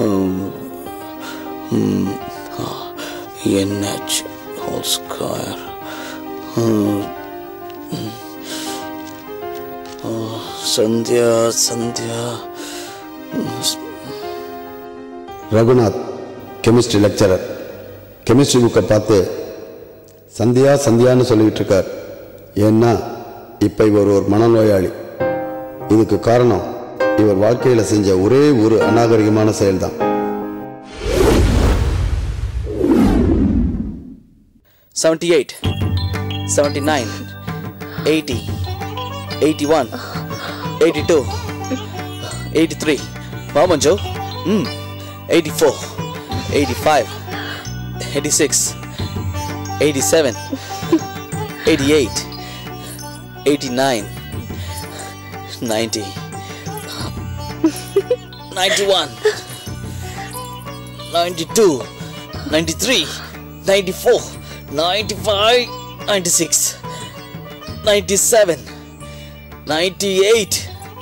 NH ஹோல் ஸ்கொயர் Sandhya Sandhya Raghunath chemistry lecturer chemistry புக்கை பார்த்து சந்தியா சந்தியான்னு சொல்லிக்கிட்டு இருக்கார் ஏன்னா இப்போ இவர் ஒரு மனநோயாளி இதுக்கு காரணம் இவர் வாழ்க்கையில் செஞ்ச ஒரே ஒரு அநாகரிகமான செயல்தான் seventy eight seventy nine eighty eighty one eighty two eighty three வா மஞ்சு ம் eighty four eighty five eighty six eighty seven eighty eight eighty nine ninety ninety one ninety two ninety three ninety four ninety five ninety six ninety seven ninety eight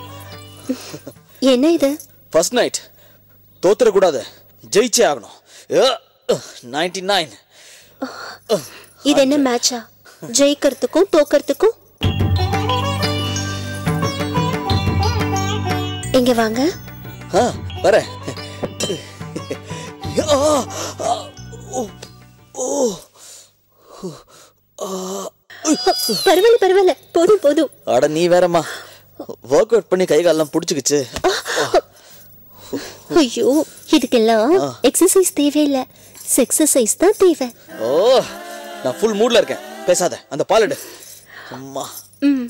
என்ன இது first night தோத்துறக்கூடாது ஜெயிச்சே ஆகணும் ninety nine இது என்ன மேட்சா ஜெயிக்கிறதுக்கும் தோக்கறதுக்கும் இங்க வாங்க ஆ வரேன் ஆ, ஆ, ஓ, ஓ. பரவாயில்ல பரவாயில்ல போதும் போதும் அட நீ வேறம்மா ஒர்க் அவுட் பண்ணி கை காலெல்லாம் பிடிச்சிக்கிச்சு ஐயோ இதுக்கெல்லாம் எக்ஸசைஸ் தேவையில்ல செக்ஸசைஸ் தான் தேவை ஓ நான் ஃபுல் மூட்ல இருக்கேன் பேசாத அந்த பால் எடு அம்மா ம்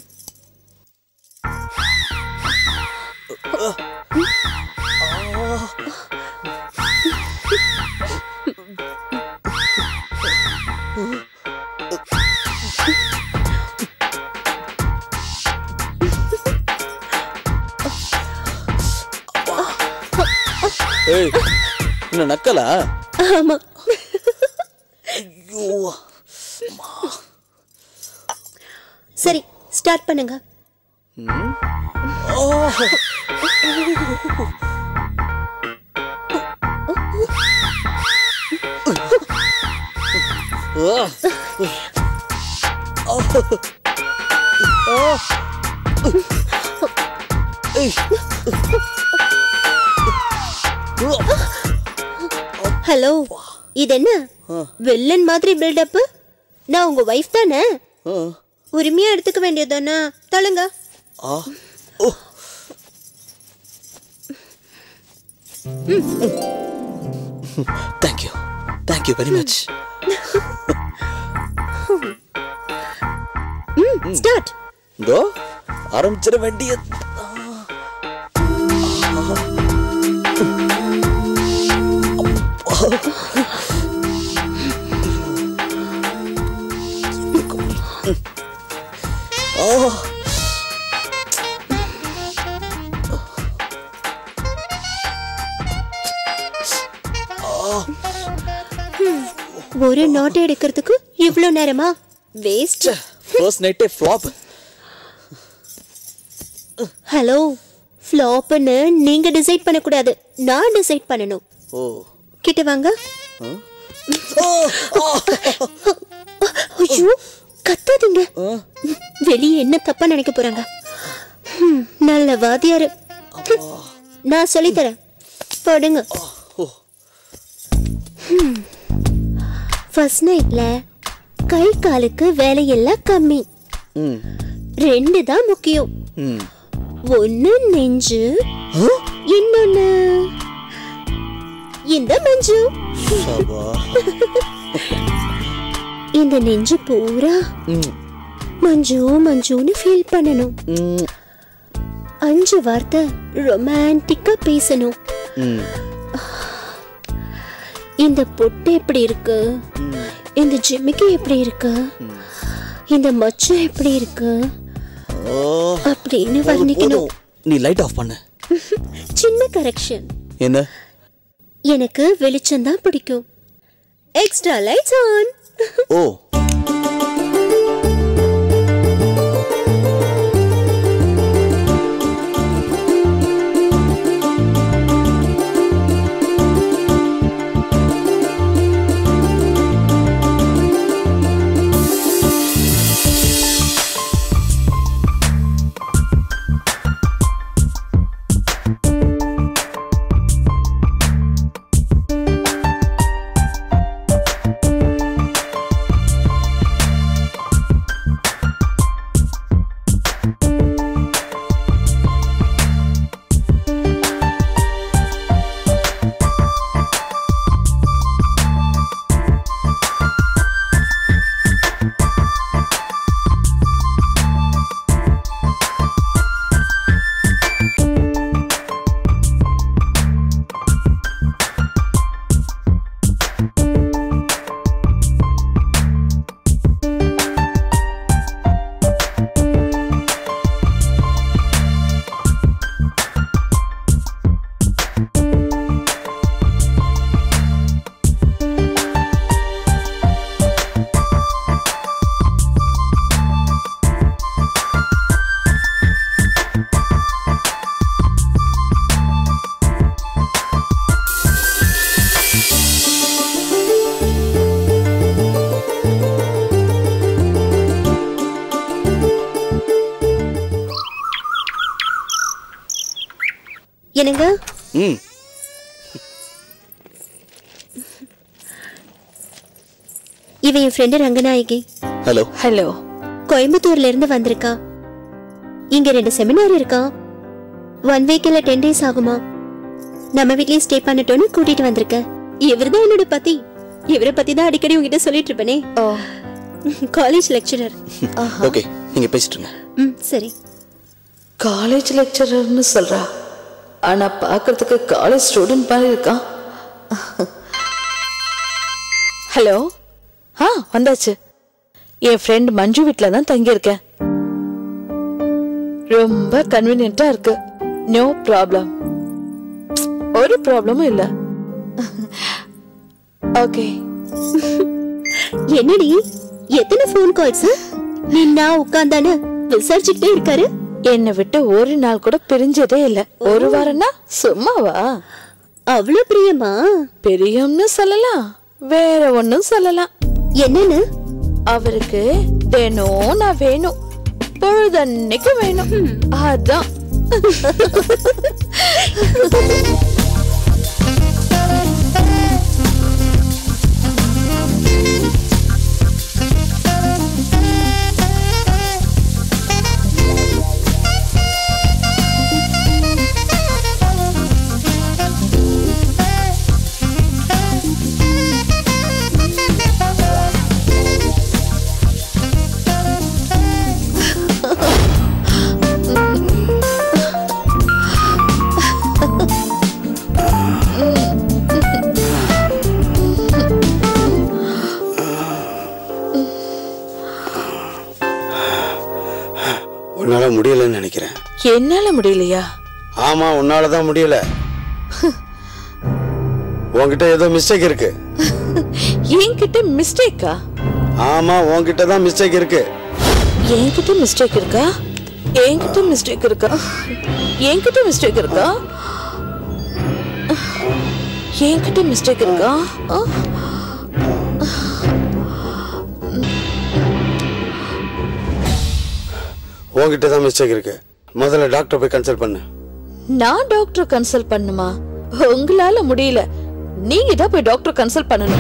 ஏய் என்ன நக்கலா ஆமா ஐயோ சரி ஸ்டார்ட் பண்ணுங்க ஆ. ஏய். ஹலோ இது என்ன வில்லன் மாதிரி பில்டப் நான் உங்க வைஃப் தானே ஆ. உரிமையா எடுத்துக்க வேண்டியதானே தள்ளுங்க ஆ ஓ thank you thank you very much start இதோ ஆரம்பிச்சிட வேண்டிய ஒரு நோட்டை எடுக்கிறதுக்கு இவ்ளோ நேரமா வேஸ்ட் ஃபர்ஸ்ட் நைட்டே ஃப்ளாப் ஹலோ ஃப்ளாப்னு நீங்க டிசைட் பண்ணக்கூடாது நான் டிசைட் பண்ணணும் ஓ கிட்ட வாங்க ஐயோ கத்தாதீங்க வெளியே என்ன தப்பா நினைக்க போறாங்க ஹம், நல்ல வாத்தியாரு ஹம், நான் சொல்லித்தரேன் படுங்க ஃபர்ஸ்ட் நைட்ல கை காலுக்கு வேலையெல்லாம் கம்மி ம் ரெண்டு தான் முக்கியம் ம் ஒன்னு நெஞ்சு இன்னொன்னு இந்த மஞ்சு ஷபா இந்த நெஞ்சு பூரா ம் மஞ்சு மஞ்சுன்னு ஃபீல் பண்ணணும் ம் அஞ்சு வார்த்தை ரொமான்டிக்கா பேசணும் ம் இந்த பொட்டு எப்படி இருக்கு இந்த ஜிம்மிக்கு எப்படி இருக்கு இந்த மச்சு எப்படி இருக்கு ஓ அப்படின்னு போதும், வர்ணிக்கணும் போதும். நீ லைட் ஆஃப் பண்ணு சின்ன கரெக்ஷன் என்ன எனக்கு வெளிச்சம் தான் பிடிக்கும் எக்ஸ்ட்ரா லைட்ஸ் ஆன் ஓ என்னங்க ம் இவன் என் ஃப்ரெண்டு ரங்கநாயகி ஹலோ ஹலோ கோயம்புத்தூர்ல இருந்து வந்திருக்கா இங்க ரெண்டு செமினார் இருக்கா ஒன் வீக் இல்ல டென் டேஸ் ஆகுமா நம்ம வீட்லயே ஸ்டே பண்ணட்டோன்னு கூட்டிட்டு வந்திருக்கேன் இவர்தான் என்னோட பத்தி இவரை பத்தி தான் அடிக்கடி உங்ககிட்ட சொல்லிட்டு இருப்பேனே ஓ காலேஜ் லெக்சரர் ஓகே நீங்க பேசிட்டு இருங்க ம் சரி காலேஜ் லெக்சரர்னு சொல்றா ஆனா பார்க்கிறதுக்கு காலேஜ் ஸ்டூடெண்ட் மாதிரி இருக்கான் ஹலோ ஆ வந்தாச்சு என் ஃப்ரெண்ட் மஞ்சு வீட்டில் தான் தங்கியிருக்கேன் ரொம்ப கன்வீனியன்ட்டா இருக்கு நோ ப்ராப்ளம் ஒரு ப்ராப்ளமும் இல்லை ஓகே என்னடி எத்தனை ஃபோன் கால்ஸ் நீ நான் உட்கார்ந்தானு விசாரிச்சுக்கிட்டே இருக்காரு என்னை விட்டு ஒரு நாள் கூட பிரிஞ்சதே இல்லை ஒரு வாரம்னா சும்மாவா அவ்வளவு பிரியமா பெரியம்னு சொல்லலாம் வேற ஒண்ணும் சொல்லலாம் என்னன்னு அவருக்கு தினம் நான் வேணும் பொழுதன்னைக்கு வேணும் அதான் உன்னால முடியலன்னு நினைக்கிறேன் என்னால முடியலையா ஆமா உன்னால தான் முடியல உன்கிட்ட ஏதோ மிஸ்டேக் இருக்கு என்கிட்ட மிஸ்டேக்கா ஆமா உன்கிட்ட தான் மிஸ்டேக் இருக்கு என்கிட்ட மிஸ்டேக் இருக்கா என்கிட்ட மிஸ்டேக் இருக்கா என்கிட்ட மிஸ்டேக் இருக்கா என்கிட்ட மிஸ்டேக் இருக்கா ஆ? உன்கிட்ட தான் மிஸ்டேக் இருக்கு முதல்ல டாக்டர் போய் கன்சல்ட் பண்ணு நான் டாக்டர் கன்சல்ட் பண்ணுமா உங்களால முடியல நீங்க தான் போய் டாக்டர் கன்சல்ட் பண்ணணும்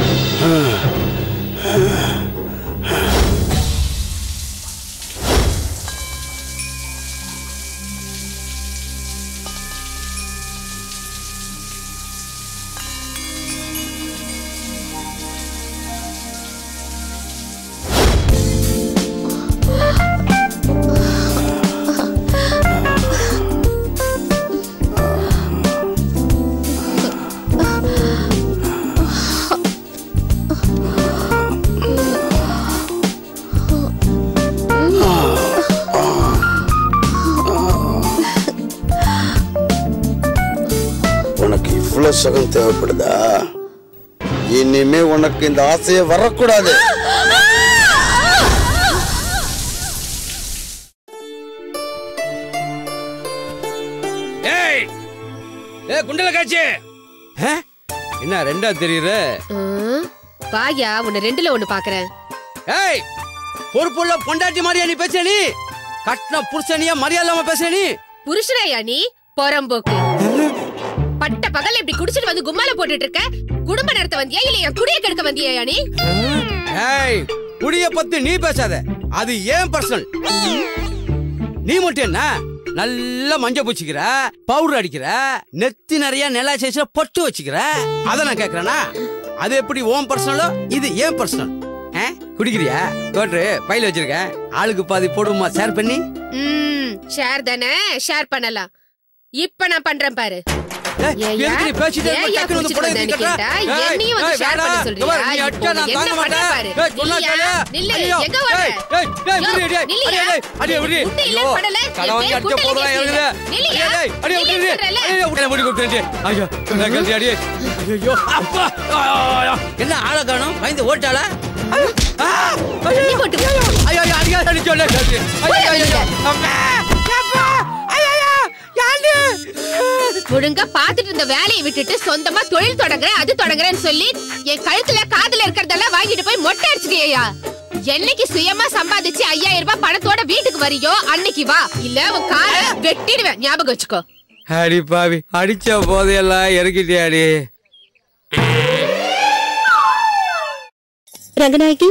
உனக்கு இவ்வளவு சுகம் தேவைப்படுதா இனிமே உனக்கு இந்த ஆசையே வரக்கூடாது ஏய் ஏ குண்டல காட்சி ஆ? என்ன ரெண்டா தெரியுற ம், வாயா உன்னை ரெண்டுல ஒண்ணு பாக்குறேன் ஏய் பொறுப்புள்ள பொண்டாட்டி மாதிரியா நீ பேசுற நீ கட்டின புருஷனியா மரியாதை இல்லாம பேசுற நீ புருஷனையா நீ பொறம்போக்கு பட்ட பகல் இப்படி குடிச்சிட்டு வந்து கும்மால போட்டுட்டு இருக்க குடும்ப நடத்த வந்தியா இல்ல என் குடிய கெடுக்க வந்தியா நீ ஏய் குடிய பத்தி நீ பேசாத அது ஏன் பர்சனல் நீ மட்டும் என்ன நல்லா மஞ்சள் பூச்சிக்கிற பவுடர் அடிக்கிற நெத்தி நிறைய நிலா சைஸ்ல பொட்டு வச்சுக்கிற அத நான் கேக்குறேனா அது எப்படி ஓன் பர்சனலோ இது ஏன் பர்சனல் குடிக்கிறியா கோட்ரு பையில வச்சிருக்கேன் ஆளுக்கு பாதி போடுமா ஷேர் பண்ணி ம் ஷேர் தானே ஷேர் பண்ணலாம் இப்ப நான் பண்றேன் பாரு ஏய், ஏய்யா, எதுக்கு நீ பேசிட்டே இருக்க? ஏய்யா டக்குனு வந்து குடிச்சிட்டு புடவை வந்தேன்னு தூக்கி கேட்டா, கட்டுற? ஏய், என்னையும் வந்து ஏய், ஷேர் பண்ண வேணாம். சொல்றியா? இங்க பாரு, நீ இப்போ அடிச்சா நான் என்ன தாங்க பண்ற மாட்டேன். பாரு. ஏய், சொன்னா நில்லையா? கேளு. நில்லு, ஐயோ, எங்க ஓடுற? ஏய், ஏய், ஏய், யோ, விடு, டேய். நில்லையா? அடே, டேய், அடே, விடு. முட்டை இல்ல, ஐயோ, படல. கடை வாங்கி என் அடிக்க குண்டல போறதா கேஸ் இருக்குது. நில்லையா? அடே, டேய், அடே, விடு, நில்லு விடு. சொல்றேன்ல. ஐயோ, உடனே முடி கொடுத்துட்டேன். ஐயோ, சொன்னா கேளு, அடே. ஐயோ, அப்பா. ஐயோ, என்ன ஆளை காணோம் பயந்து ஓட்டாளா ஐயோ, ஆ, ஐயோ, தண்ணி போட்டு ஐயோ, ஐயோ, ஐயோ, அடிக்காத, அடி, சொல்ல, கேளு. ஐயோ, ஐயோ, ஐயோ, அப்பா, அப்பா, ஐயோ, ஐயோ, யாரு? ஒழுங்கா பாத்துட்டு இருந்த வேலையை விட்டுட்டு சொந்தமா தொழில் தொடங்குறேன் அது தொடங்குறேன்னு சொல்லி என் கழுத்துல காதுல இருக்கிறதெல்லாம் வாங்கிட்டு போய் மொட்டை அடிச்சுக்கியா என்னைக்கு சுயமா சம்பாதிச்சு ஐயாயிரம் ரூபாய் பணத்தோட வீட்டுக்கு வரியோ அன்னைக்கு வா இல்ல உன் காரை வெட்டிடுவேன் ஞாபகம் வச்சுக்கோ அடி பாவி அடிச்ச போதையெல்லாம் இறக்கிட்டியாடி ரங்கநாயகி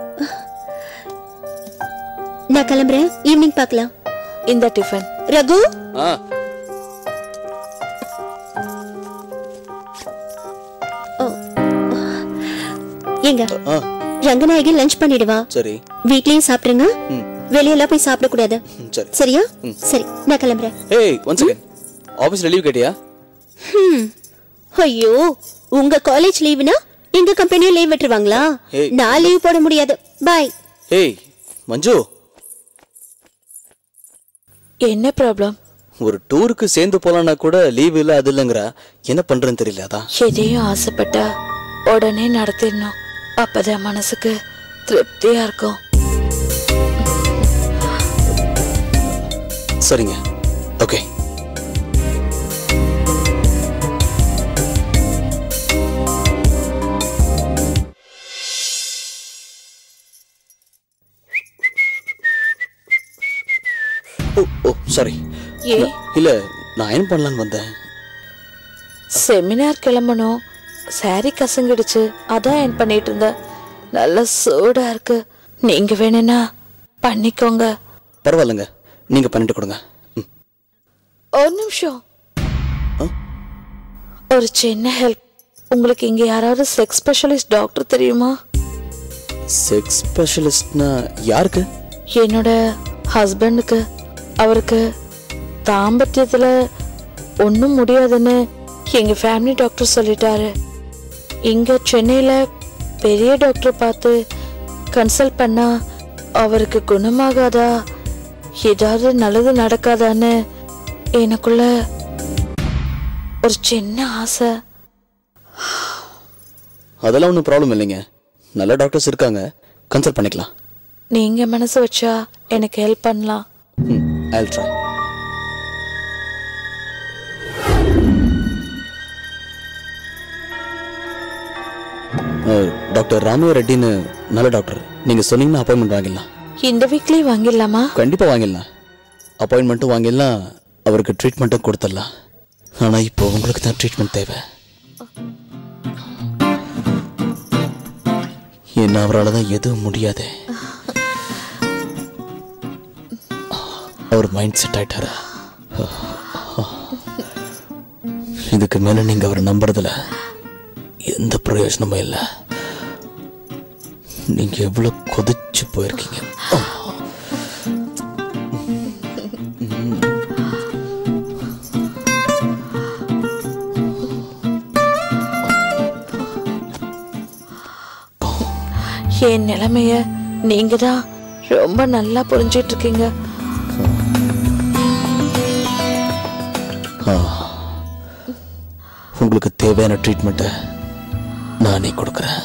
நான் கிளம்புறேன் ஈவினிங் பார்க்கலாம் இந்த டிஃபன் ரகு ஆ எங்க ஆ ரங்கநாயகி லஞ்ச் பண்ணிடுவா சரி வீட்லயே சாப்பிடுங்க ம். வெளியெல்லாம் போய் சாப்பிடக்கூடாது ம், சரி சரியா சரி நான் கிளம்புறேன் ஏய் ஒன் செகண்ட் ஆஃபீஸ்ல லீவ் கேட்டியா ஹம். ஐயோ உங்க காலேஜ் லீவுனா எங்க கம்பெனியும் லீவ் விட்டுருவாங்களா ஏய். நான் லீவ் போட முடியாது பாய் ஏய் மஞ்சு என்ன ப்ராப்ளம் ஒரு டூருக்கு சேர்ந்து போலான்னா கூட லீவ் இல்ல அது இல்லைங்கிற என்ன பண்றேன்னு தெரியல அதான் எதையும் ஆசைப்பட்டா உடனே நடத்திடணும் அப்பதான் மனசுக்கு திருப்தியா இருக்கும் சரிங்க ஓகே ஓ ஓ சாரி ஏ இல்ல நான் அயன் பண்ணலான்னு வந்தேன் செமினார் கிளம்பணும் சாரி கசங்கிடுச்சு அதான் என் பண்ணிட்டு இருந்தேன் நல்ல சூடா இருக்கு நீங்க வேணும்னா பண்ணிக்கோங்க பரவாயில்லைங்க நீங்க பண்ணிட்டு கொடுங்க ம். ஒரு நிமிஷம் ஆ? ஒரு சின்ன ஹெல்ப் உங்களுக்கு இங்க யாராவது செக்ஸ் ஸ்பெஷலிஸ்ட் டாக்டர் தெரியுமா செக்ஸ் ஸ்பெஷலிஸ்ட்னா யாருக்கு என்னோட ஹஸ்பண்டுக்கு அவருக்கு தாம்பத்தியத்துல ஒன்றும் முடியாதுன்னு எங்க ஃபேமிலி டாக்டர் சொல்லிட்டாரு இங்க சென்னையில பெரிய டாக்டர் பார்த்து கன்சல்ட் பண்ணா அவருக்கு குணமாகாதா ஏதாவது நல்லது நடக்காதான்னு எனக்குள்ள ஒரு சின்ன ஆசை அதெல்லாம் ஒன்றும் ப்ராப்ளம் இல்லைங்க நல்ல டாக்டர்ஸ் இருக்காங்க கன்சல்ட் பண்ணிக்கலாம் நீங்க மனசு வச்சா எனக்கு ஹெல்ப் பண்ணலாம் ம் ஐ ட்ரை டாக்டர் ராமு ரெட்டின்னு நல்ல டாக்டர் நீங்கள் சொன்னீங்கன்னா அப்பாயின்மெண்ட் வாங்கிடலாம் இந்த வீக்லயே வாங்கிடலாமா கண்டிப்பாக வாங்கிடலாம் அப்பாயின்மெண்ட்டும் வாங்கிடலாம் அவருக்கு ட்ரீட்மெண்ட்டும் கொடுத்துடலாம் ஆனால் இப்போ உங்களுக்கு தான் ட்ரீட்மெண்ட் தேவை என்ன அவரால் தான் எதுவும் முடியாது அவர் மைண்ட் செட் ஆயிட்டாரு இதுக்கு மேல நீங்க அவரை நம்புறதுல எந்த பிரயோஜனமும் இல்லை நீங்க எவ்வளவு கொதிச்சு போயிருக்கீங்க என் நிலைமைய நீங்க தான் ரொம்ப நல்லா புரிஞ்சிட்டு இருக்கீங்க உங்களுக்கு தேவையான ட்ரீட்மெண்ட்டை நானே கொடுக்குறேன்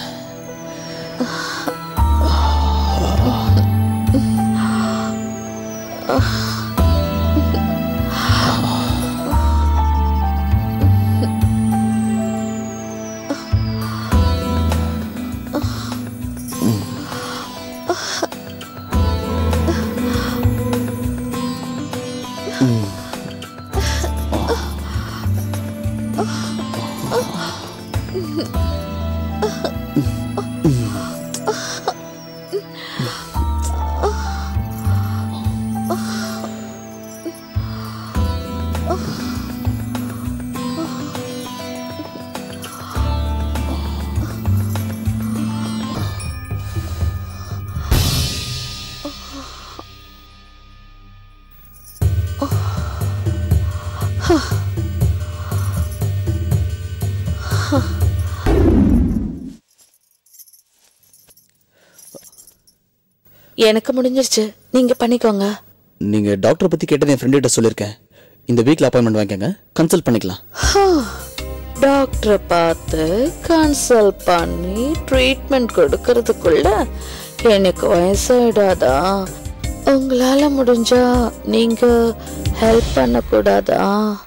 எனக்கு முடிஞ்சிருச்சு நீங்க பண்ணிக்கோங்க நீங்க டாக்டரை பத்தி கேட்டது என் ஃப்ரெண்ட்கிட்ட சொல்லியிருக்கேன் இந்த வீக்ல அப்பாயின்மெண்ட் வாங்கிக்கோங்க கன்சல்ட் பண்ணிக்கலாம் டாக்டரை பார்த்து கன்சல்ட் பண்ணி ட்ரீட்மெண்ட் கொடுக்கறதுக்குள்ள எனக்கு வயசாயிடாதா உங்களால முடிஞ்சா நீங்க ஹெல்ப் பண்ணக்கூடாதா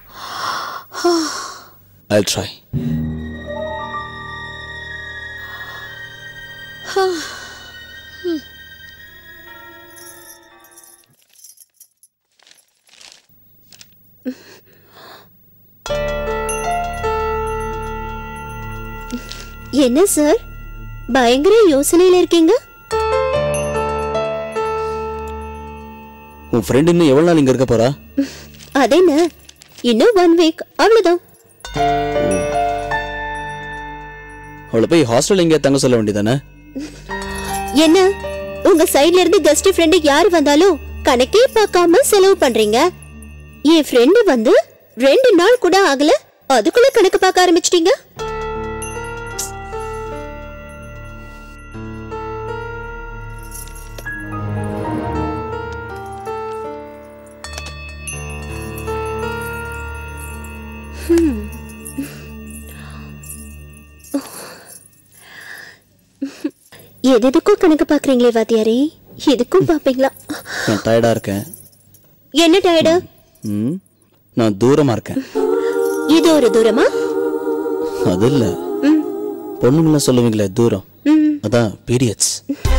ஐ ட்ரை என்ன சார் பயங்கர யோசனையில இருக்கீங்க உன் ஃப்ரெண்ட் இன்னும் எவ்வளவு நாள் இங்க இருக்க போறா அதென்ன இன்னும் ஒன் வீக் அவ்வளவுதான் அவளை போய் ஹாஸ்டல் எங்கேயா தங்க சொல்ல வேண்டியதானே என்ன உங்க சைடுல இருந்து கெஸ்ட் ஃப்ரெண்டு யார் வந்தாலும் கணக்கே பார்க்காம செலவு பண்றீங்க என் ஃப்ரெண்டு வந்து ரெண்டு நாள் கூட ஆகல அதுக்குள்ள கணக்கு பார்க்க ஆரம்பிச்சிட்டீங்க எது எதுக்கும் கணக்கு பாக்குறீங்களே வாத்தியாரே இதுக்கும் பாப்பீங்களா நான் டயர்டா இருக்கேன் என்ன டயர்டு ம் நான் தூரமா இருக்கேன் இது ஒரு தூரமா அது இல்ல பொண்ணுங்களாம் சொல்லுவீங்களே தூரம் அதான் பீரியட்ஸ்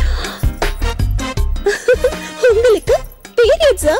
உங்களுக்கு பீரியட்ஸா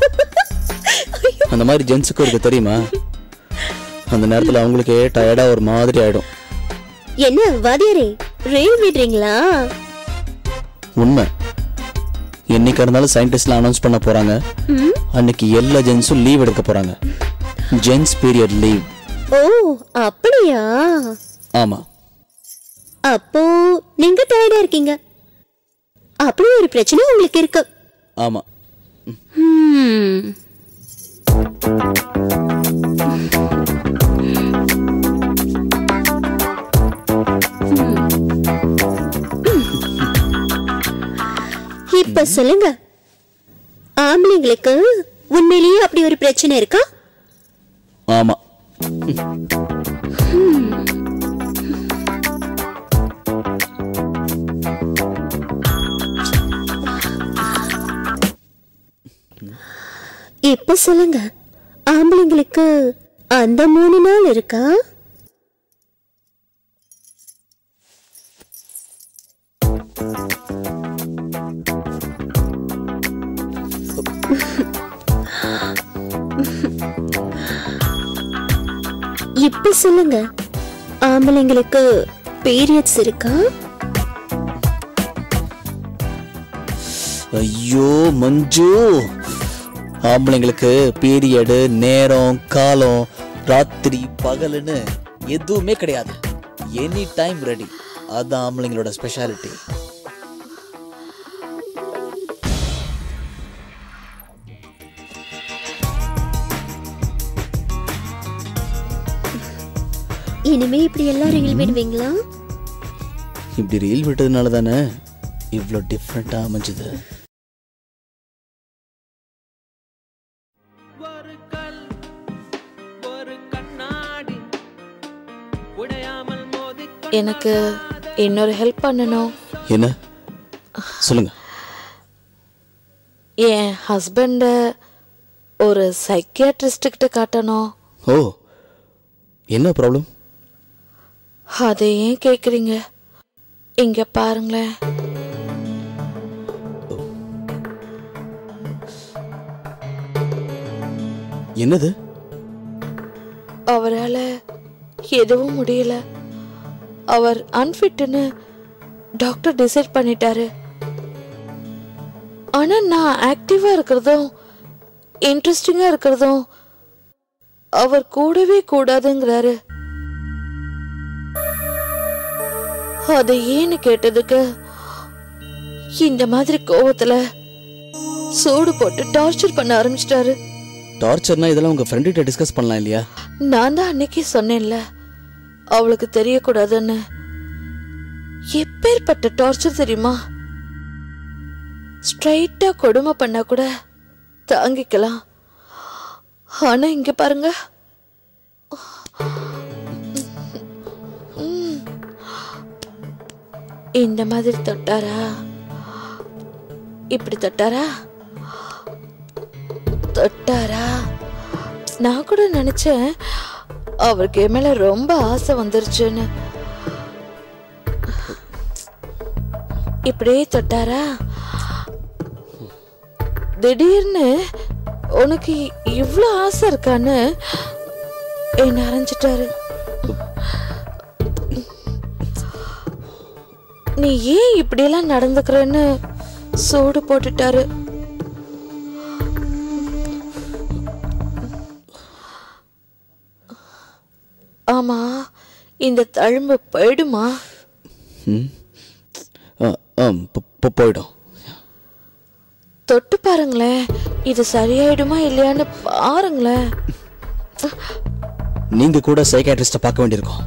அந்த மாதிரி ஜென்ஸுக்கும் இருக்கு தெரியுமா அந்த நேரத்துல அவங்களுக்கே டயர்டா ஒரு மாதிரி ஆயிடும் என்ன வாத்தியாரே ரயில் விடுறீங்களா உண்மை என்னைக்கா இருந்தாலும் சயின்டிஸ்ட்லாம் அனௌன்ஸ் பண்ண போறாங்க அன்னைக்கு எல்லா ஜென்ஸும் லீவ் எடுக்க போறாங்க ஜென்ஸ் பீரியட் லீவ் ஓ அப்படியா ஆமா அப்போ நீங்க டயர்டா இருக்கீங்க அப்படி ஒரு பிரச்சனை உங்களுக்கு இருக்கு ஆமா ஹம். இப்ப சொல்லுங்க ஆம்பளைங்களுக்கு உண்மையிலேயே அப்படி ஒரு பிரச்சனை இருக்கா ஆமா இப்ப சொல்லுங்க ஆம்பளைங்களுக்கு அந்த மூணு நாள் இருக்கா இப்ப சொல்லுங்க ஆம்பளைங்களுக்கு பீரியட்ஸ் இருக்கா ஐயோ மஞ்சு ஆம்பளைங்களுக்கு பீரியடு நேரம் காலம் ராத்திரி பகலுன்னு எதுவுமே கிடையாது எனி டைம் ரெடி அதான் ஆம்பளைங்களோட ஸ்பெஷாலிட்டி இனிமே இப்படி எல்லாம் ரயில் விடுவீங்களா இப்படி ரீல் விட்டதுனால தானே இவ்வளோ டிஃப்ரெண்ட்டாக அமைஞ்சது ஒரு கல் ஒரு கண்ணாடி உடையாமல் மோதி எனக்கு இன்னொரு ஹெல்ப் பண்ணணும் என்ன சொல்லுங்க என் ஹஸ்பண்ட ஒரு சைக்கியாட்ரிஸ்ட் கிட்ட காட்டணும் ஓ என்ன ப்ராப்ளம் அதை ஏன் கேக்குறீங்க இங்க பாருங்களேன் என்னது அவரால எதுவும் முடியல அவர் அன்ஃபிட்னு டாக்டர் டிசைட் பண்ணிட்டாரு ஆனா நான் ஆக்டிவா இருக்கிறதும் இன்ட்ரெஸ்டிங்கா இருக்கிறதும் அவர் கூடவே கூடாதுங்கிறாரு அதை ஏன்னு கேட்டதுக்கு இந்த மாதிரி கோவத்துல சூடு போட்டு டார்ச்சர் பண்ண ஆரம்பிச்சிட்டாரு டார்ச்சர்னா இதெல்லாம் உங்கள் ஃப்ரெண்டுகிட்ட டிஸ்கஸ் பண்ணலாம் இல்லையா நான் தான் அன்னைக்கு சொன்னேன்ல அவளுக்கு தெரியக்கூடாதுன்னு எப்பேற்பட்ட டார்ச்சர் தெரியுமா ஸ்ட்ரைட்டா கொடுமை பண்ணா கூட தாங்கிக்கலாம் ஆனா இங்க பாருங்க ம். இந்த மாதிரி தொட்டாரா இப்படி தொட்டாரா தொட்டாரா நான் கூட நினைச்சேன் அவருக்கு என் மேல ரொம்ப ஆசை வந்துருச்சுன்னு இப்படியே தொட்டாரா திடீர்னு உனக்கு இவ்ளோ ஆசை இருக்கான்னு என்ன அரைஞ்சிட்டாரு நீ ஏன் இப்படியெல்லாம் நடந்துக்கிறன்னு சூடு போட்டுட்டாரு ஆமா இந்த தழும்பு போயிடுமா ஆ, ஆ, போ- போ- போயிடும் தொட்டு பாருங்களேன் இது சரியாயிடுமா இல்லையான்னு பாருங்களேன் நீங்க கூட சைக்காட்ரிஸ்ட பார்க்க வேண்டியிருக்கும்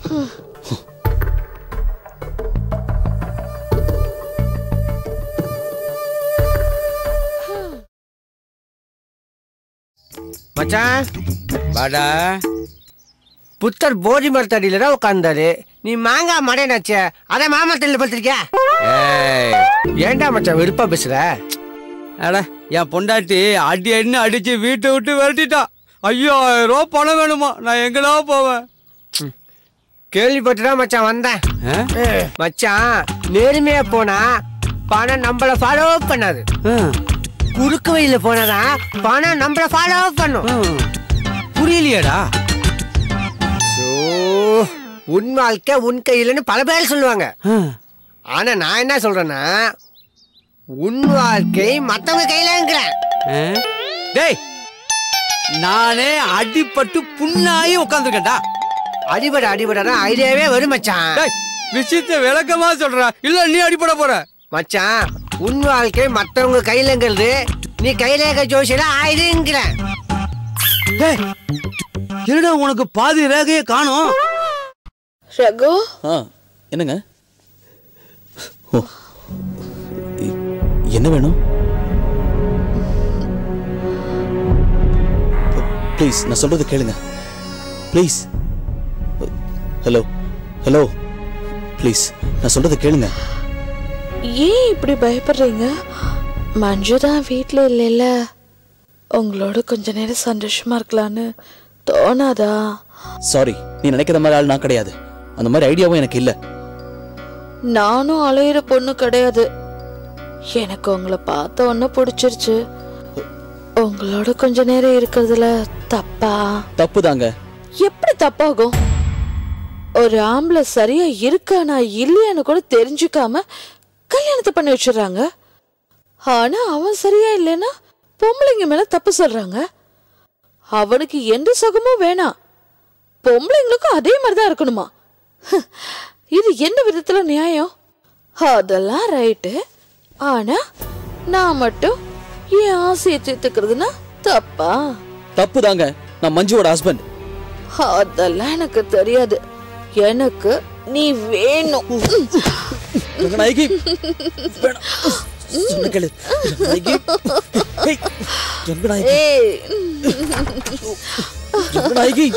மச்சான் வாடா புத்தர் போதி மரத்தடியில தான் உட்கார்ந்தாரு நீ மாங்காய் மடையனாச்சே அதான் மாமரத்தில் பார்த்திருக்க ஏய் ஏன்டா மச்சான் வெறுப்பா பேசுற அட என் பொண்டாட்டி அடி அடின்னு அடிச்சு வீட்டை விட்டு விரட்டிட்டான் ஐயாயிரம் ரூபா பணம் வேணுமா நான் எங்கடா போவேன் கேள்விப்பட்டுதான் மச்சான் வந்தேன் ஆ? ஏய், மச்சான் நேர்மையா போனா பணம் நம்மள ஃபாலோ பண்ணாது ஆ, குறுக்கு வழியில போனாதான் பணம் நம்மள ஃபாலோ பண்ணும் ஆ. புரியலையாடா சோ, உன் வாழ்க்கை உன் கையிலன்னு பல பேர் சொல்லுவாங்க ஆ. ஆனா நான் என்ன சொல்றேன்னா உன் வாழ்க்கை மத்தவங்க கையிலங்கிறேன் ஆ? டேய் நானே அடிபட்டு புண்ணாயி உட்காந்துருக்கேன்டா அடிபட அடிபட ஐடியாவே வரும் மச்சான் டேய் விஷயத்தை விளக்கமா சொல்றா இல்ல நீ அடிபட போற மச்சான் உன் வாழ்க்கை மத்தவங்க கையிலங்கிறது நீ கையில ஜோசியில ஆயுதுங்கிறேன் டேய் என்னடா உனக்கு பாதி ரேகையை காணோம் ரகு ஆ என்னங்க ஓ இ- என்ன வேணும் ப்ளீஸ் நான் சொல்றது கேளுங்க ப்ளீஸ் ஹலோ ஹலோ ப்ளீஸ் நான் சொல்றது கேளுங்க ஏன் இப்படி பயப்படுறீங்க மஞ்சு தான் வீட்டில் இல்லைல்ல உங்களோட கொஞ்ச நேரம் சந்தோஷமா இருக்கலான்னு தோணாதா சாரி நீ நினைக்கிற மாதிரி ஆள் நான் கிடையாது அந்த மாதிரி ஐடியாவும் எனக்கு இல்லை நானும் அலையிற பொண்ணு கிடையாது எனக்கு உங்களை பார்த்த உடனே பிடிச்சிருச்சு உங்களோட கொஞ்ச நேரம் இருக்கிறதுல தப்பா தப்பு தாங்க எப்படி தப்பாகும் ஒரு ஆம்பளை சரியா இருக்கானா இல்லையான்னு கூட தெரிஞ்சுக்காம கல்யாணத்தை பண்ணி வச்சிடுறாங்க ஆனா அவன் சரியா இல்லைன்னா பொம்பளைங்க மேல தப்பு சொல்றாங்க அவனுக்கு எந்த சுகமும் வேணாம் பொம்பளைங்களுக்கும் அதே மாதிரிதான் இருக்கணுமா இது என்ன விதத்துல நியாயம் அதெல்லாம் ரைட்டு ஆனா நான் மட்டும் என் ஆசையை தீர்த்துக்கிறதுனா தப்பா தப்பு தாங்க நான் மஞ்சுவோட ஹஸ்பண்ட் அதெல்லாம் எனக்கு தெரியாது எனக்கு நீ வேணும் ரங்கநாயகி வேணாம். சொன்ன கேளு ரங்கநாயகி ஏய், ரங்கநாயகி ஏய் ரங்கநாயகி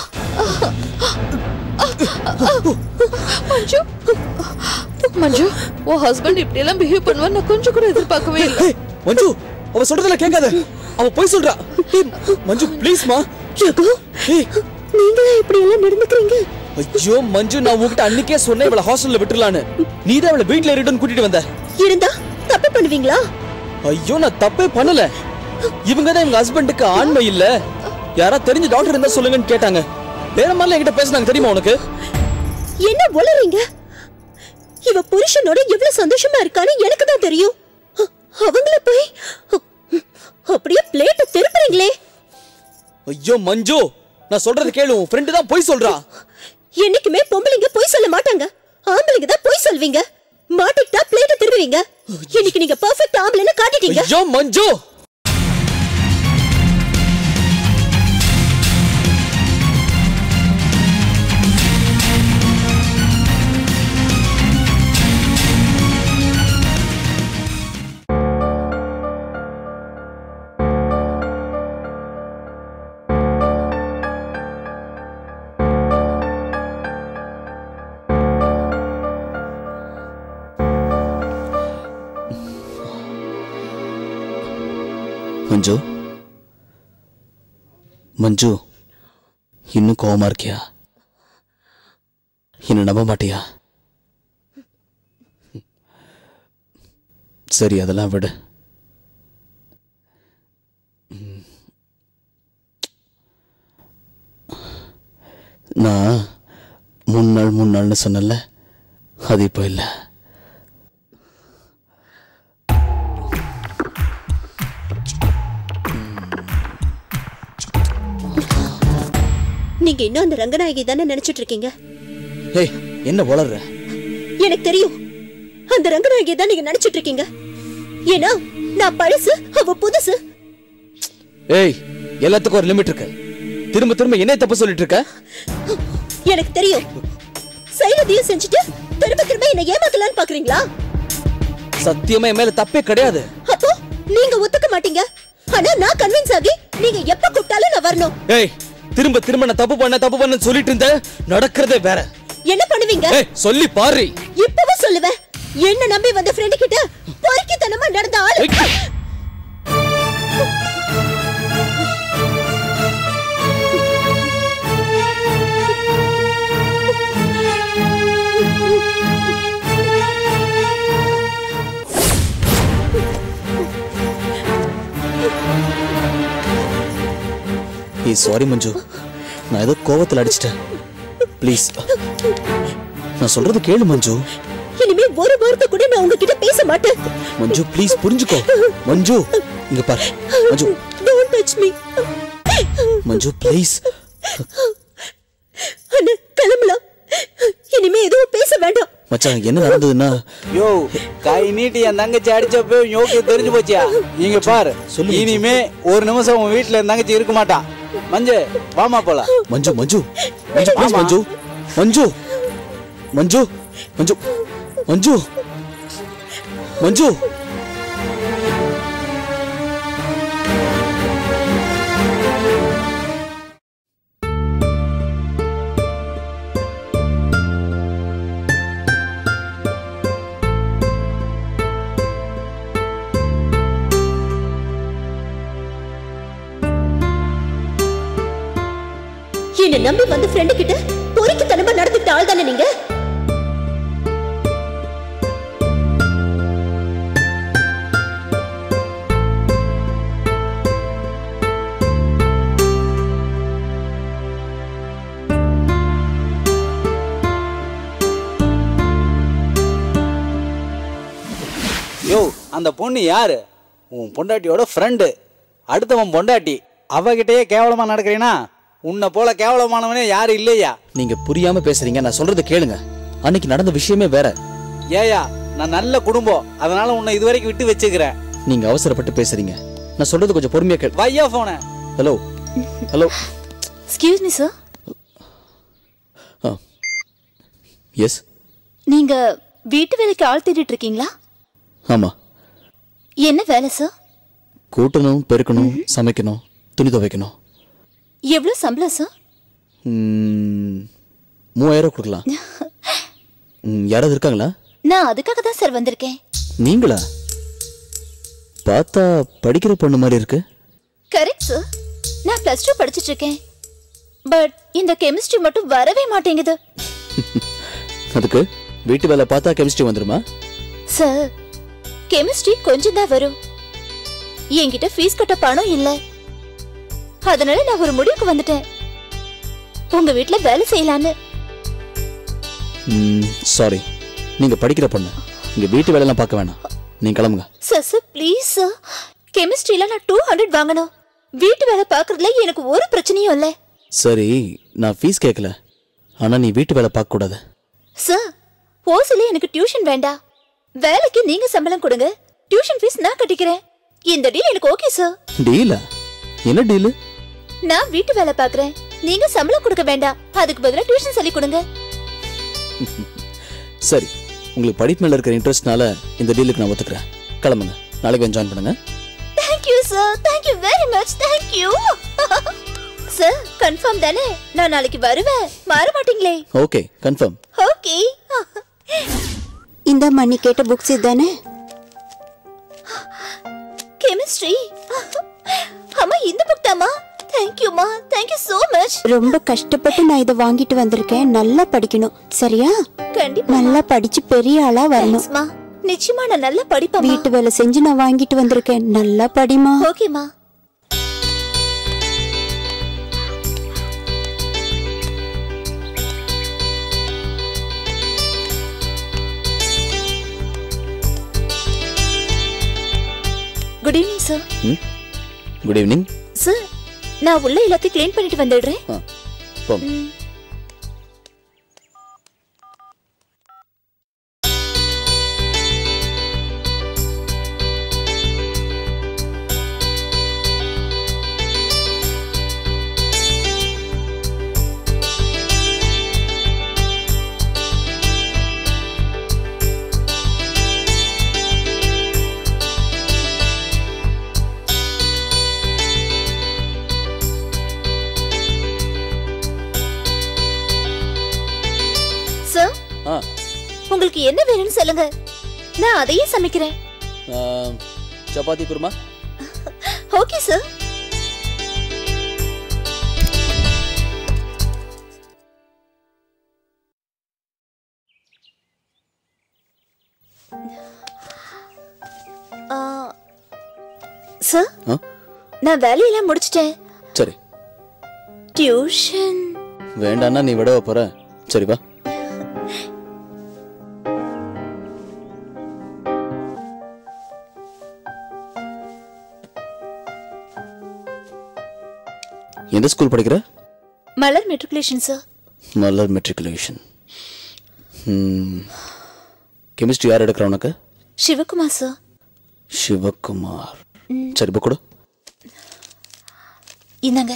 மஞ்சு மஞ்சு உன் ஹஸ்பண்ட் இப்படி எல்லாம் பிஹேவ் பண்ணுவா நான் கொஞ்சம் கூட எதிர்பார்க்கவே இல்லை ஏய், மஞ்சு அவ சொல்றதெல்லாம் கேட்காத அவ போய் சொல்றா ஏய், மஞ்சு ப்ளீஸ்மா ரகு ஏய் நீங்களா இப்படி எல்லாம் நடந்துக்கிறீங்க ஐயோ மஞ்சு நான் உன்கிட்ட அன்னைக்கே சொன்னேன் இவள ஹாஸ்டல்ல விட்டுலான்னு நீ தான் இவள வீட்ல ரிட்டர்ன் கூட்டிட்டு வந்த இருந்தா தப்பு பண்ணுவீங்களா ஐயோ நான் தப்பே பண்ணல இவங்க தான் இவங்க ஹஸ்பண்டுக்கு ஆண்மை இல்ல யாரா தெரிஞ்ச டாக்டர் இருந்தா சொல்லுங்கன்னு கேட்டாங்க வேற மாதிரிலாம் என்கிட்ட பேசுனாங்க தெரியுமா உனக்கு என்ன உளறீங்க இவ புருஷனோட எவ்வளவு சந்தோஷமா இருக்கான்னு எனக்கு தான் தெரியும் அ- அவங்கள போய் அ- அப்படியே பிளேட்ட திருப்புறீங்களே ஐயோ மஞ்சு நான் சொல்றது கேளு உன் ஃப்ரெண்டு தான் போய் சொல்றா என்னைக்குமே பொம்பளைங்க பொய் சொல்ல மாட்டாங்க ஆம்பளைங்க தான் பொய் சொல்வீங்க மாட்டிக்கிட்டா பிளேட்ட திரும்புவீங்க இன்னைக்கு நீங்க பெர்ஃபெக்ட் ஆம்பளைன்னு காட்டிட்டீங்க ஐயோ மஞ்சு மஞ்சு மஞ்சு இன்னும் கோவமா இருக்கியா என்ன நம்ப மாட்டியா சரி அதெல்லாம் விடு ம். நான் மூணு நாள் மூணு நாள்னு சொன்னல அது இப்போ இல்லை நீங்க இன்னும் அந்த ரங்கநாயகி தானே நினைச்சிட்டு இருக்கீங்க ஏய் என்ன வளர்ற எனக்கு தெரியும் அந்த ரங்கநாயகி தான் நீங்க நினைச்சிட்டு இருக்கீங்க ஏன்னா நான் பழசு அவ புதுசு ஏய் எல்லாத்துக்கும் ஒரு லிமிட் இருக்கு திரும்ப திரும்ப என்ன தப்பு சொல்லிட்டு இருக்க எனக்கு தெரியும் செய்யறதையும் செஞ்சுட்டு திரும்ப திரும்ப என்ன ஏமாத்தலாம்னு பாக்குறீங்களா சத்தியமா என் மேல தப்பே கிடையாது அப்போ நீங்க ஒத்துக்க மாட்டீங்க ஆனா நான் கன்வின்ஸ் ஆகி நீங்க எப்ப கூப்பிட்டாலும் நான் வரணும் ஏய் திரும்ப திரும்ப நான் தப்பு பண்ண தப்பு பண்ண சொல்லிட்டு இருந்த நடக்கிறதே வேற என்ன பண்ணுவீங்க ஏய் சொல்லி பாரு இப்பவும் சொல்லுவேன் என்ன நம்பி வந்த ஃப்ரெண்டு கிட்ட பொறுக்கித்தனமா நடந்த ஆளு ஏய். ஏய் சாரி மஞ்சு நான் ஏதோ கோவத்துல அடிச்சிட்டேன் ப்ளீஸ் நான் சொல்றது கேளு மஞ்சு இனிமே ஒரு வார்த்தை கூட நான் உங்ககிட்ட பேச மாட்டேன் மஞ்சு ப்ளீஸ் புரிஞ்சுக்கோ மஞ்சு இங்க பாரு Manju don't touch me Manju please அண்ணா கிளம்பலாம் இனிமே எதுவும் பேச வேண்டாம் மச்சான் என்ன நடந்ததுன்னா யோ கை நீட்டி என் தங்கச்சி அடிச்சப்போ யோகி தெரிஞ்சு போச்சியா இங்க பாரு சொல்லு மச்சான். இனிமே ஒரு நிமிஷம் உன் வீட்டுல என் தங்கச்சி இருக்க மாட்டான் மஞ்சு வாமா போலாம் மஞ்சு மஞ்சு மஞ்சு ப்ளீஸ் மஞ்சு மஞ்சு மஞ்சு மஞ்சு மஞ்சு மஞ்சு என்ன நம்பி வந்த ஃப்ரெண்டு கிட்ட பொறுக்கித்தனமா நடந்துக்கிட்ட ஆள் தானே நீங்க யோ அந்த பொண்ணு யாரு உன் பொண்டாட்டியோட ஃப்ரெண்டு அடுத்தவன் பொண்டாட்டி அவகிட்டயே கேவலமா நடக்கிறீனா உன்னை போல கேவலமானவனே யாரும் இல்லையா நீங்க புரியாம பேசுறீங்க நான் சொல்றத கேளுங்க அன்னைக்கு நடந்த விஷயமே வேற ஏயா நான் நல்ல குடும்பம் அதனால உன்னை இதுவரைக்கும் விட்டு வச்சுக்கிறேன் நீங்க அவசரப்பட்டு பேசுறீங்க நான் சொல்றது கொஞ்சம் பொறுமையா கேள் வையா போன hello hello excuse me sir yes நீங்க வீட்டு வேலைக்கு ஆள் தேடிட்டு இருக்கீங்களா ஆமா என்ன வேலை சார் கூட்டணும் பெருக்கணும் சமைக்கணும் துணி துவைக்கணும் எவ்வளவு சம்பளம் சார் ம், மூவாயிரம் கொடுக்கலாம் ம், யாராவது இருக்காங்களா நான் அதுக்காக தான் சார் வந்திருக்கேன் நீங்களா பார்த்தா படிக்கிற பொண்ணு மாதிரி இருக்கு கரெக்ட் சார் நான் பிளஸ் டூ படிச்சிட்டு இருக்கேன் பட் இந்த கெமிஸ்ட்ரி மட்டும் வரவே மாட்டேங்குது அதுக்கு வீட்டு வேலை பார்த்தா கெமிஸ்ட்ரி வந்துருமா சார் கெமிஸ்ட்ரி கொஞ்சம் தான் வரும் என்கிட்ட ஃபீஸ் கட்ட பணம் இல்ல அதனால நான் ஒரு முடிவுக்கு வந்துட்டேன் உங்க வீட்ல வேலை செய்யலான்னு சாரி நீங்க படிக்கிற பொண்ணு இங்க வீட்டு வேலையெல்லாம் பார்க்க வேணாம் நீங்க கிளம்புங்க சார் சார் ப்ளீஸ் சார் கெமிஸ்ட்ரியில நான் டூ ஹண்ட்ரட் வாங்கணும் வீட்டு வேலை பார்க்கறதுல எனக்கு ஒரு பிரச்சனையும் இல்லை சரி நான் ஃபீஸ் கேட்கல ஆனா நீ வீட்டு வேலை பார்க்க கூடாது சார் ஓசில எனக்கு டியூஷன் வேண்டாம் வேலைக்கு நீங்க சம்பளம் கொடுங்க டியூஷன் ஃபீஸ் நான் கட்டிக்கிறேன் இந்த டீல் எனக்கு ஓகே சார் டீலா என்ன டீலு நான் வீட்டு வேலை பார்க்கறேன் நீங்க சம்பளம் கொடுக்க வேண்டாம் அதுக்கு பதிலா டியூஷன் சொல்லி கொடுங்க சரி உங்களுக்கு படிப்பு மேல இருக்கிற இன்ட்ரெஸ்ட்னால இந்த டீலுக்கு நான் ஒத்துக்கிறேன் கிளம்புங்க நாளைக்கு ஜாயின் பண்ணுங்க thank you sir thank you very much thank you sir confirm தானே நான் நாளைக்கு வருவேன் மாற மாட்டீங்களே ஓகே கன்ஃபார்ம் ஓகே இந்த மணி கேட்ட புக்ஸ் இதுதானே கெமிஸ்ட்ரி அம்மா இந்த புக் தாமா தேங்க்யூமா தேங்க்யூ so மச் ரொம்ப கஷ்டப்பட்டு நான் இதை வாங்கிட்டு வந்திருக்கேன் நல்லா படிக்கணும் சரியா கண்டிப்பா நல்லா படிச்சு பெரிய ஆளா வரணும் தேங்க்ஸ்மா நிச்சயமா நான் நல்லா படிப்பேன் வீட்டு வேலை செஞ்சு நான் வாங்கிட்டு வந்திருக்கேன் நல்லா படிமா ஓகேமா குட் ஈவினிங் சார் ம் குட் ஈவினிங் சார் நான் உள்ள எல்லாத்தையும் க்ளீன் பண்ணிட்டு வந்துடுறேன் போம் சார் ஆ உங்களுக்கு என்ன வேணும்னு சொல்லுங்க நான் அதையும் சமைக்கிறேன் ஆ, சப்பாத்தி குருமா ஓகே சார் ஆ, சார் ஆ நான் வேலையெல்லாம் முடிச்சிட்டேன் சரி டியூஷன் வேண்டான்னா நீ விடவ போற சரி வா எந்த ஸ்கூல் படிக்கிற Malar matriculation sir Malar matriculation chemistry யார் எடுக்கிற உனக்கு சிவகுமார் சார் சிவகுமார் சரி புக் கொடு இந்தாங்க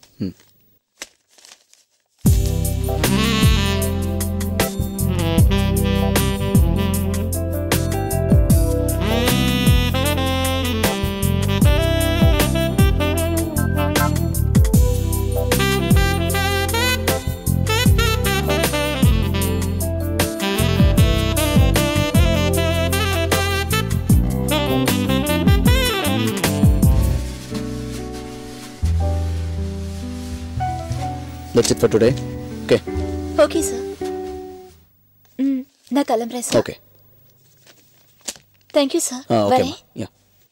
that's it for today okay okay sir ம் நான் கிளம்புறேன் சார் ஓகே தேங்க்யூ சார் ஆ ஓகே வரேன் யா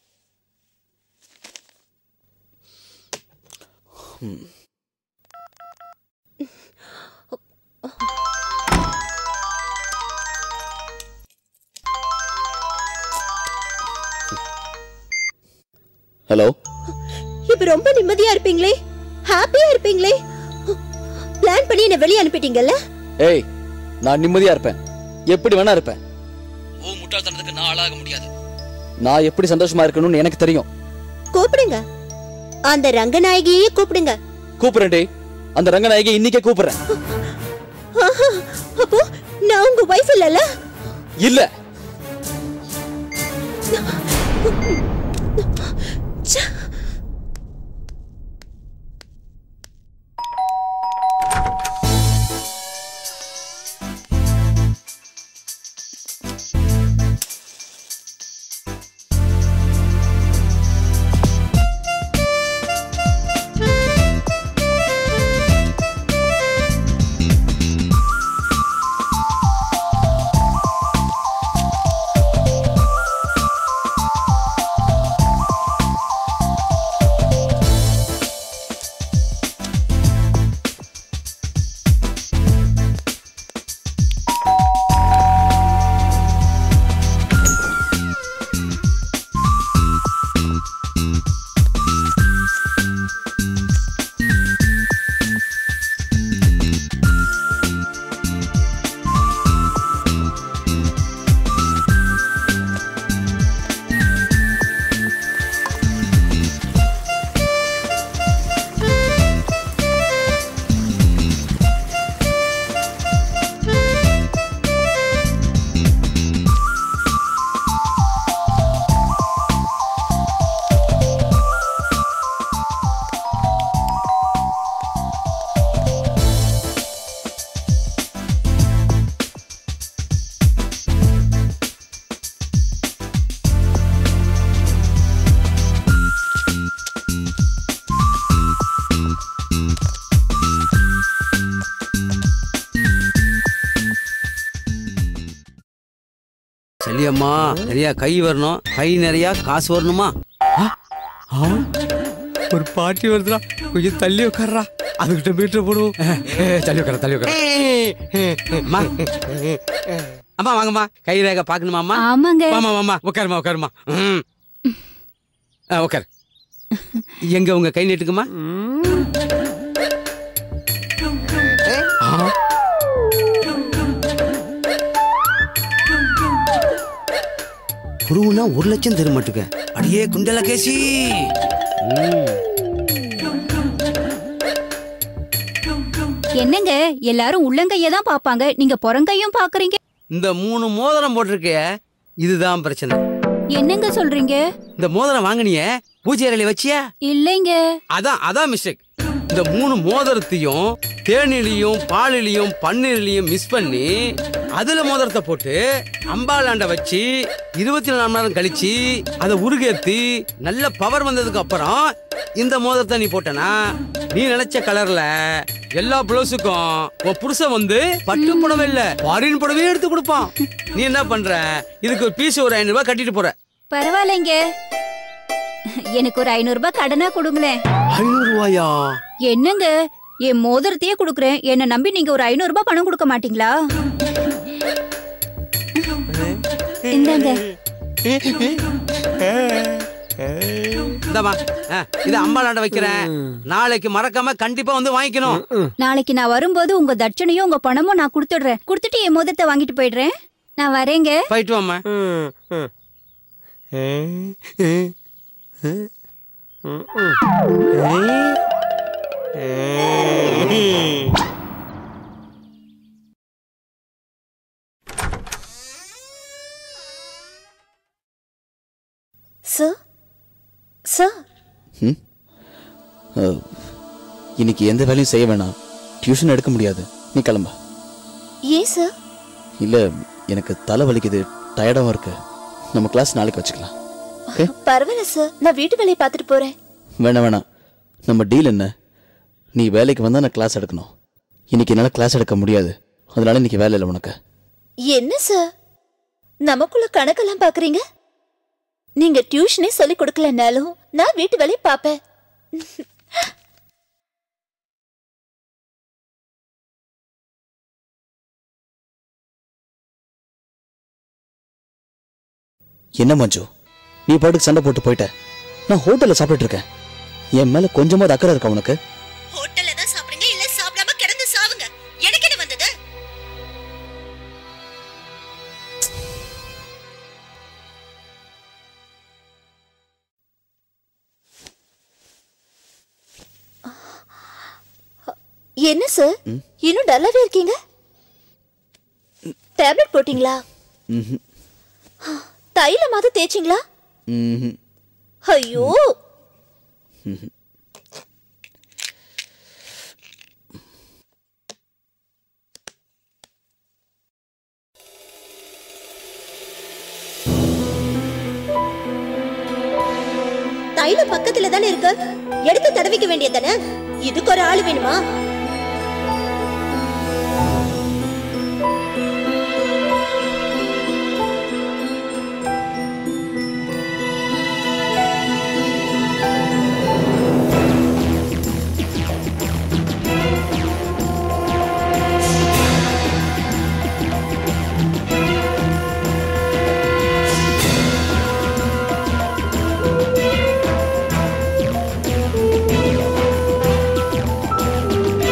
ஹலோ இப்ப ரொம்ப நிம்மதியா இருப்பீங்களே ஹாப்பியா இருப்பீங்களே பிளான் பண்ணி என்ன வெளியே அனுப்பிட்டீங்கல்ல ஏய் நான் நிம்மதியா இருப்பேன் எப்படி வேணா இருப்பேன் ஓ முட்டாள்தனத்துக்கு நான் ஆளாக முடியாது நான் எப்படி சந்தோஷமா இருக்கணும்னு எனக்கு தெரியும் கூப்பிடுங்க அந்த ரங்கநாயகியே கூப்பிடுங்க கூப்பிடுறேன் டேய் அந்த ரங்கநாயகி இன்னைக்கே கூப்பிடுறேன் ஆஹா, அப்போ நான் உங்க வைஃப் இல்லல இல்ல செல்லியம்மா நிறைய கை வரணும் கை நிறைய காசு வரணுமா ஆ, ஆ, ஒரு பாட்டி வருதுடா கொஞ்சம் தள்ளி உட்கார்றா அதுகிட்ட மீட்டர் போடுவோம் ஏ, தள்ளி உட்கார தள்ளி உட்கார அம்மா அம்மா வாங்கம்மா கை ரேகை பார்க்கணுமா அம்மா ஆமாங்க வாமா வாமா உட்காருமா உட்காருமா ம். ஆ, உட்காரு எங்க உங்க கை நீட்டுக்குமா புடுவுனா ஒரு லட்சம் தர மாட்டுக்க அடியே குண்டல கேசி ம். என்னங்க எல்லாரும் உள்ளங்கைய தான் பாப்பாங்க நீங்க புறங்கையும் பாக்குறீங்க இந்த மூணு மோதிரம் போட்டிருக்கே இதுதான் பிரச்சனை என்னங்க சொல்றீங்க இந்த மோதிரம் வாங்கினியே பூஜை அறையில வச்சியா இல்லைங்க அதான் அதான் மிஸ்டேக் இந்த மூணு மோதிரத்தையும் தேனிலையும் பாலிலையும் பன்னீர்லையும் மிஸ் பண்ணி அதுல மோதிரத்தை போட்டு அம்பாலாண்ட வச்சு இருபத்தி நாலு மணி நேரம் கழிச்சு அதை உருகேத்தி நல்ல பவர் வந்ததுக்கு அப்புறம் இந்த மோதிரத்தை நீ போட்டனா நீ நினைச்ச கலர்ல எல்லா பிளவுஸுக்கும் உன் புருஷன் வந்து பட்டு புடவை இல்ல பாரின் புடவையே எடுத்து கொடுப்பான் நீ என்ன பண்ற இதுக்கு ஒரு பீஸ் ஒரு ஐநூறு ரூபாய் கட்டிட்டு போற பரவாயில்லைங்க எனக்கு ஒரு ஐநூறு ரூபாய் கடனா கொடுங்களேன் ஐநூறு ரூபாயா என்னங்க என் மோதிரத்தையே கொடுக்குறேன் என்ன நம்பி நீங்க ஒரு ஐநூறு ரூபாய் பணம் கொடுக்க மாட்டீங்களா இந்தாங்க இந்தாம்மா ஆ, இதை அம்பாளாண்ட வைக்கிறேன் நாளைக்கு மறக்காம கண்டிப்பா வந்து வாங்கிக்கணும் நாளைக்கு நான் வரும்போது உங்க தட்சணையும் உங்க பணமும் நான் கொடுத்துடுறேன் கொடுத்துட்டு என் மோதிரத்தை வாங்கிட்டு போயிடுறேன் நான் வரேங்க போயிட்டு வாம்மா சார் சார் ம் அஹ், இன்னைக்கு எந்த வேலையும் செய்ய வேணாம் டியூஷன் எடுக்க முடியாது நீ கிளம்ப ஏன் சார் இல்லை எனக்கு தலை வலிக்குது டயர்டாகவும் இருக்கு நம்ம கிளாஸ் நாளைக்கு வச்சுக்கலாம் ஓகே பரவாயில்ல சார் நான் வீட்டு வேலையை பார்த்துட்டு போறேன் வேணாம் வேணாம் நம்ம டீல் என்ன நீ வேலைக்கு வந்தால் நான் கிளாஸ் எடுக்கணும் இன்னைக்கு என்னால் கிளாஸ் எடுக்க முடியாது அதனால இன்னைக்கு வேலை இல்லை உனக்கு என்ன சார் நமக்குள்ள கணக்கெல்லாம் பாக்குறீங்க நீங்க டியூஷனே சொல்லி கொடுக்கலனாலும் நான் வீட்டு வேலையை பார்ப்பேன் என்ன மஞ்சு நீ பாட்டுக்கு சண்டை போட்டு போயிட்ட நான் ஹோட்டலில் சாப்பிட்டுட்டு இருக்கேன் என் மேலே கொஞ்சமாவது அக்கறை இருக்கா உனக்கு ஹோட்டல்ல தான் சாப்பிடுங்க இல்ல சாப்பிடாம கிடந்து சாவுங்க எனக்கு என்ன வந்தது என்ன சார் இன்னும் டல்லாவே இருக்கீங்க டேப்லெட் போட்டீங்களா ம்ஹும். தைலமாவது தேய்ச்சிங்களா ம்ஹும். ஐயோ ம்ஹும். தைலம் பக்கத்துல தானே இருக்கு எடுத்து தடவிக்க வேண்டியதானே இதுக்கு ஒரு ஆள் வேணுமா ஆ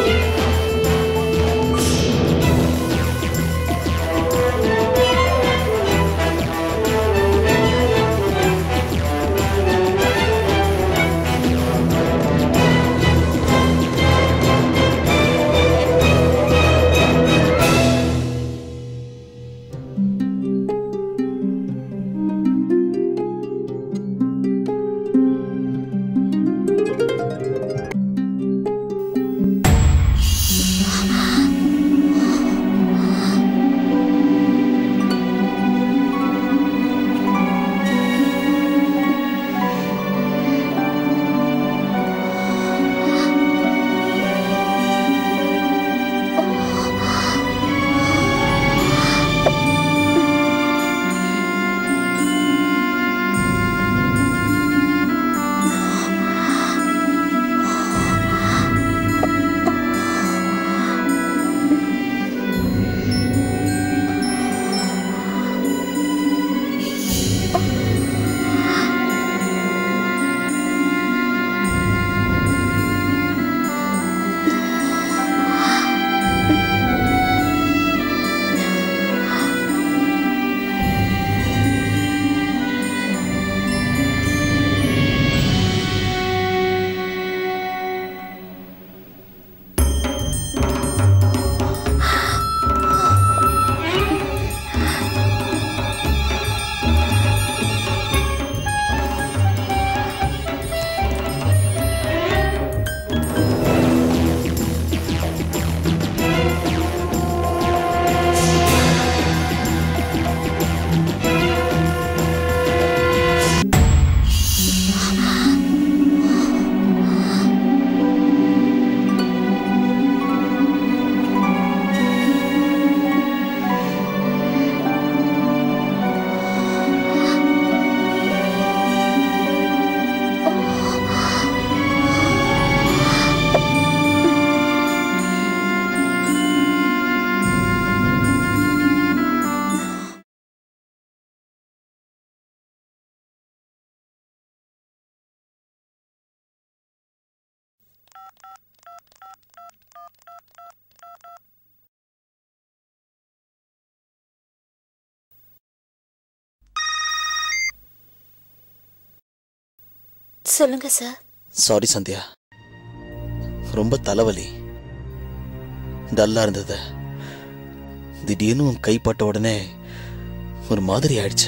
சொல்லுங்க சார் சாரி சந்தியா ரொம்ப தலைவலி டல்லா இருந்தது திடீர்னு உன் கைப்பட்ட உடனே ஒரு மாதிரி ஆயிடுச்சு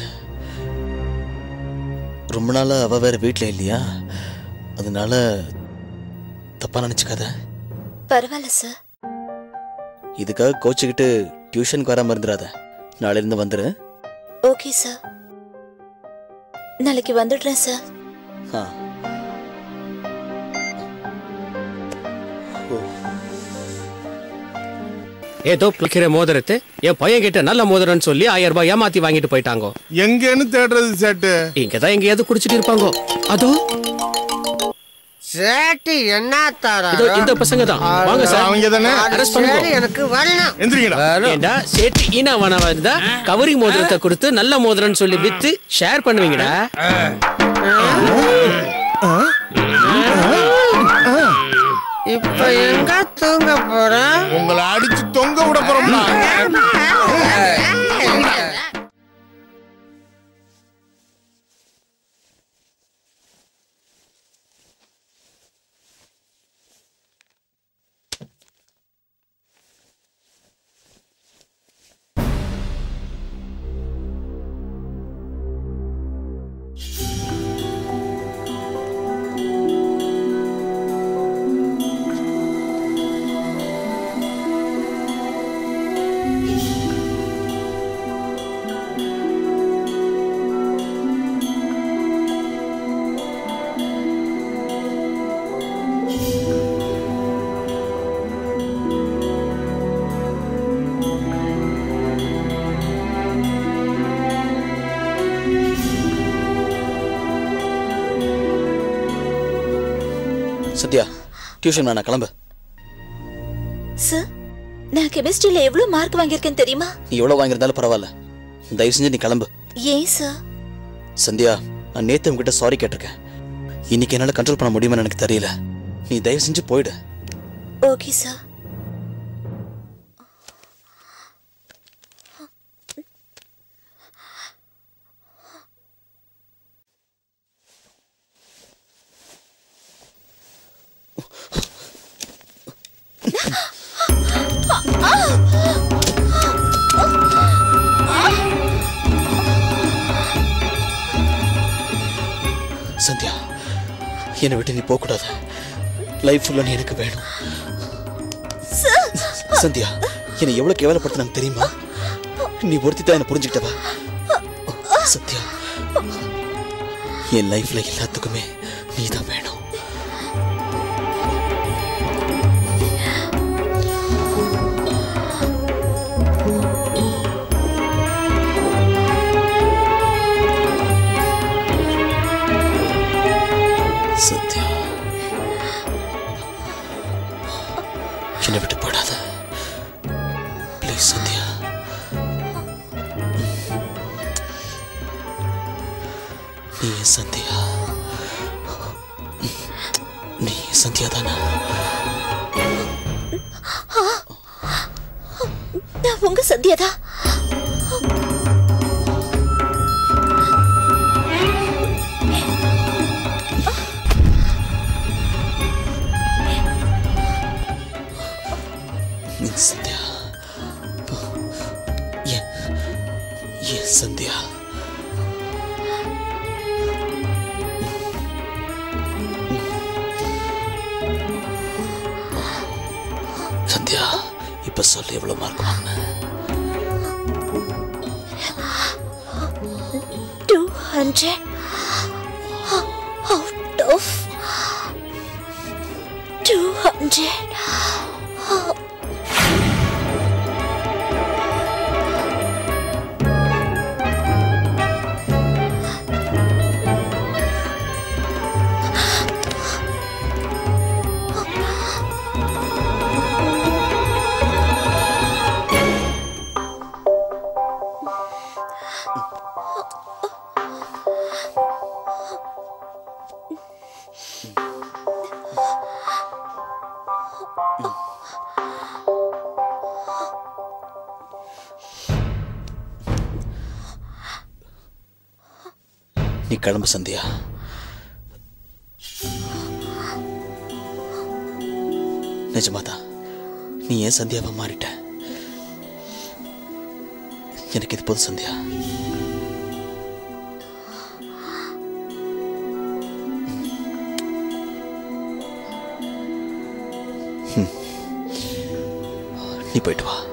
ரொம்ப நாளா அவ வேற வீட்டில் இல்லையா அதனால தப்பா நினைச்சுக்காத பரவாயில்ல சார் இதுக்காக கோச்சுக்கிட்டு டியூஷனுக்கு வராம இருந்துடாத நாளையில இருந்து வந்துரு ஓகே சார் நாளைக்கு வந்துடுறேன் சார் ஆ ஏதோ பிடிக்கிற மோதிரத்தை என் பையன் கிட்ட நல்ல மோதிரம்னு சொல்லி ஆயிரம் ரூபாய் ஏமாத்தி வாங்கிட்டு போயிட்டாங்க எங்கன்னு தேடுறது சேட்டு இங்கதான் எங்கேயாவது குடிச்சிட்டு இருப்பாங்க அதோ சேட்டு என்ன தாரா இதோ இந்த பசங்க தான் வாங்க சார் அவங்க தானே? அரெஸ்ட் பண்ணுங்க எனக்கு வரணும் எந்திரிங்கடா ஏண்டா சேட்டு ஈனா வனவா இருந்தா கவரிங் மோதிரத்தை கொடுத்து நல்ல மோதிரம்னு சொல்லி வித்து ஷேர் பண்ணுவீங்கடா இப்ப எங்க தூங்க போறேன் உங்களை அடிச்சு தொங்க விட போறோம்டா சத்யா டியூஷன் வேணா கிளம்பு சார் நான் கெமிஸ்ட்ரியில எவ்வளவு மார்க் வாங்கியிருக்கேன் தெரியுமா நீ எவ்வளோ வாங்கியிருந்தாலும் பரவாயில்ல தயவு செஞ்சு நீ கிளம்பு ஏன் சார் சந்தியா நான் நேத்து உங்ககிட்ட சாரி கேட்டிருக்கேன் இன்னைக்கு என்னால் கண்ட்ரோல் பண்ண முடியுமான்னு எனக்கு தெரியல நீ தயவு செஞ்சு போயிடு ஓகே சார் சந்தியா என்னை விட்டு நீ போகக்கூடாது லைஃப் ஃபுல்லாக நீ எனக்கு வேணும் சந்தியா என்னை எவ்வளோ கேவலப்படுத்தினாங்க தெரியுமா நீ ஒருத்தி தான் என்னை புரிஞ்சுக்கிட்டவா சத்யா என் லைஃப்ல எல்லாத்துக்குமே நீ தான் வேணும் சத்யா என்னை விட்டு போடாத ப்ளீஸ் சத்யா நீ என் சந்தியா நீ என் சந்தியா தானே நான் உங்க சத்யாதா நீ சந்தியா என் என் சந்தியா சந்தியா இப்ப சொல்லு எவ்வளவு மார்க் வாங்கின two hundred out of two hundred நீ கிளம்பு சந்தியா நிஜமாதான் நீ ஏன் சந்தியாவா மாறிட்ட எனக்கு இது புது சந்தியா ம். நீ போயிட்டு வா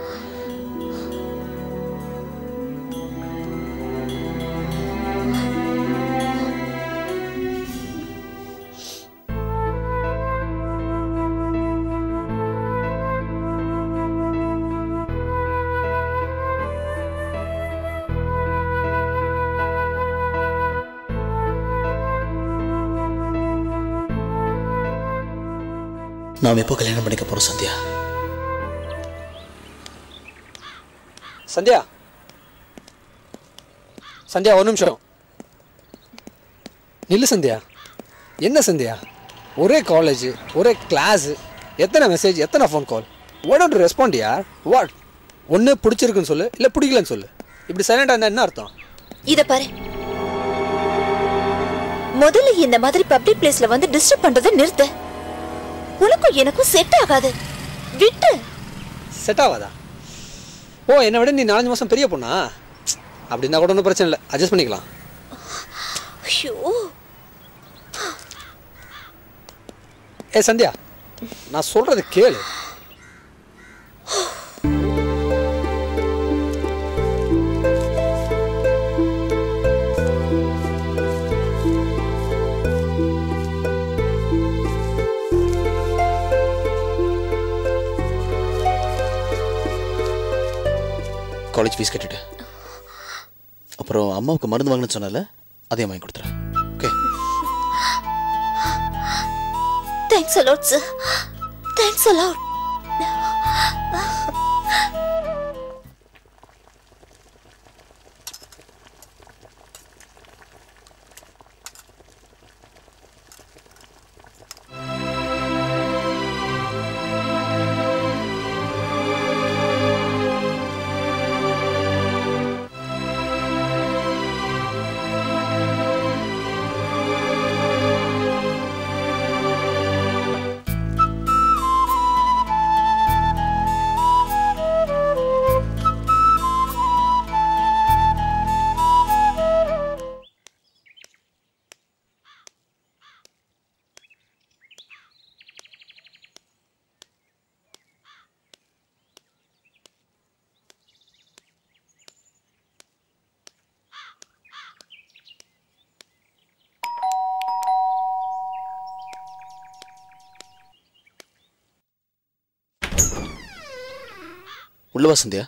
நாம் எப்போ கல்யாணம் பண்ணிக்க போறோம் சந்தியா சந்தியா சந்தியா ஒரு நிமிஷம் நில்லு சந்தியா என்ன சந்தியா ஒரே காலேஜ் ஒரே கிளாஸ் எத்தனை மெசேஜ் எத்தனை ஃபோன் கால் ஒன் ரெஸ்பாண்ட் யார் வாட் ஒன்று பிடிச்சிருக்குன்னு சொல்லு இல்லை பிடிக்கலன்னு சொல்லு இப்படி சைலண்டாக இருந்தால் என்ன அர்த்தம் இத பாரு முதல்ல இந்த மாதிரி பப்ளிக் பிளேஸ்ல வந்து டிஸ்டர்ப் பண்றதை நிறுத்து உனக்கும் எனக்கும் செட் ஆகாது விட்டு செட் ஆகாதா ஓ என்னை விட நீ நாலஞ்சு மாதம் பெரிய பொண்ணா அப்படின்னா கூட ஒன்றும் பிரச்சனை இல்லை அட்ஜஸ்ட் பண்ணிக்கலாம் ஐயோ ஏ சந்தியா நான் சொல்றது கேளு காலேஜ் ஃபீஸ் கட்டிட்டு அப்புறம் அம்மாவுக்கு மருந்து வாங்கணும்னு சொன்னால அதையும் வாங்கி கொடுத்துறேன் okay thanks a lot sir thanks a lot உள்ள வா சந்தியா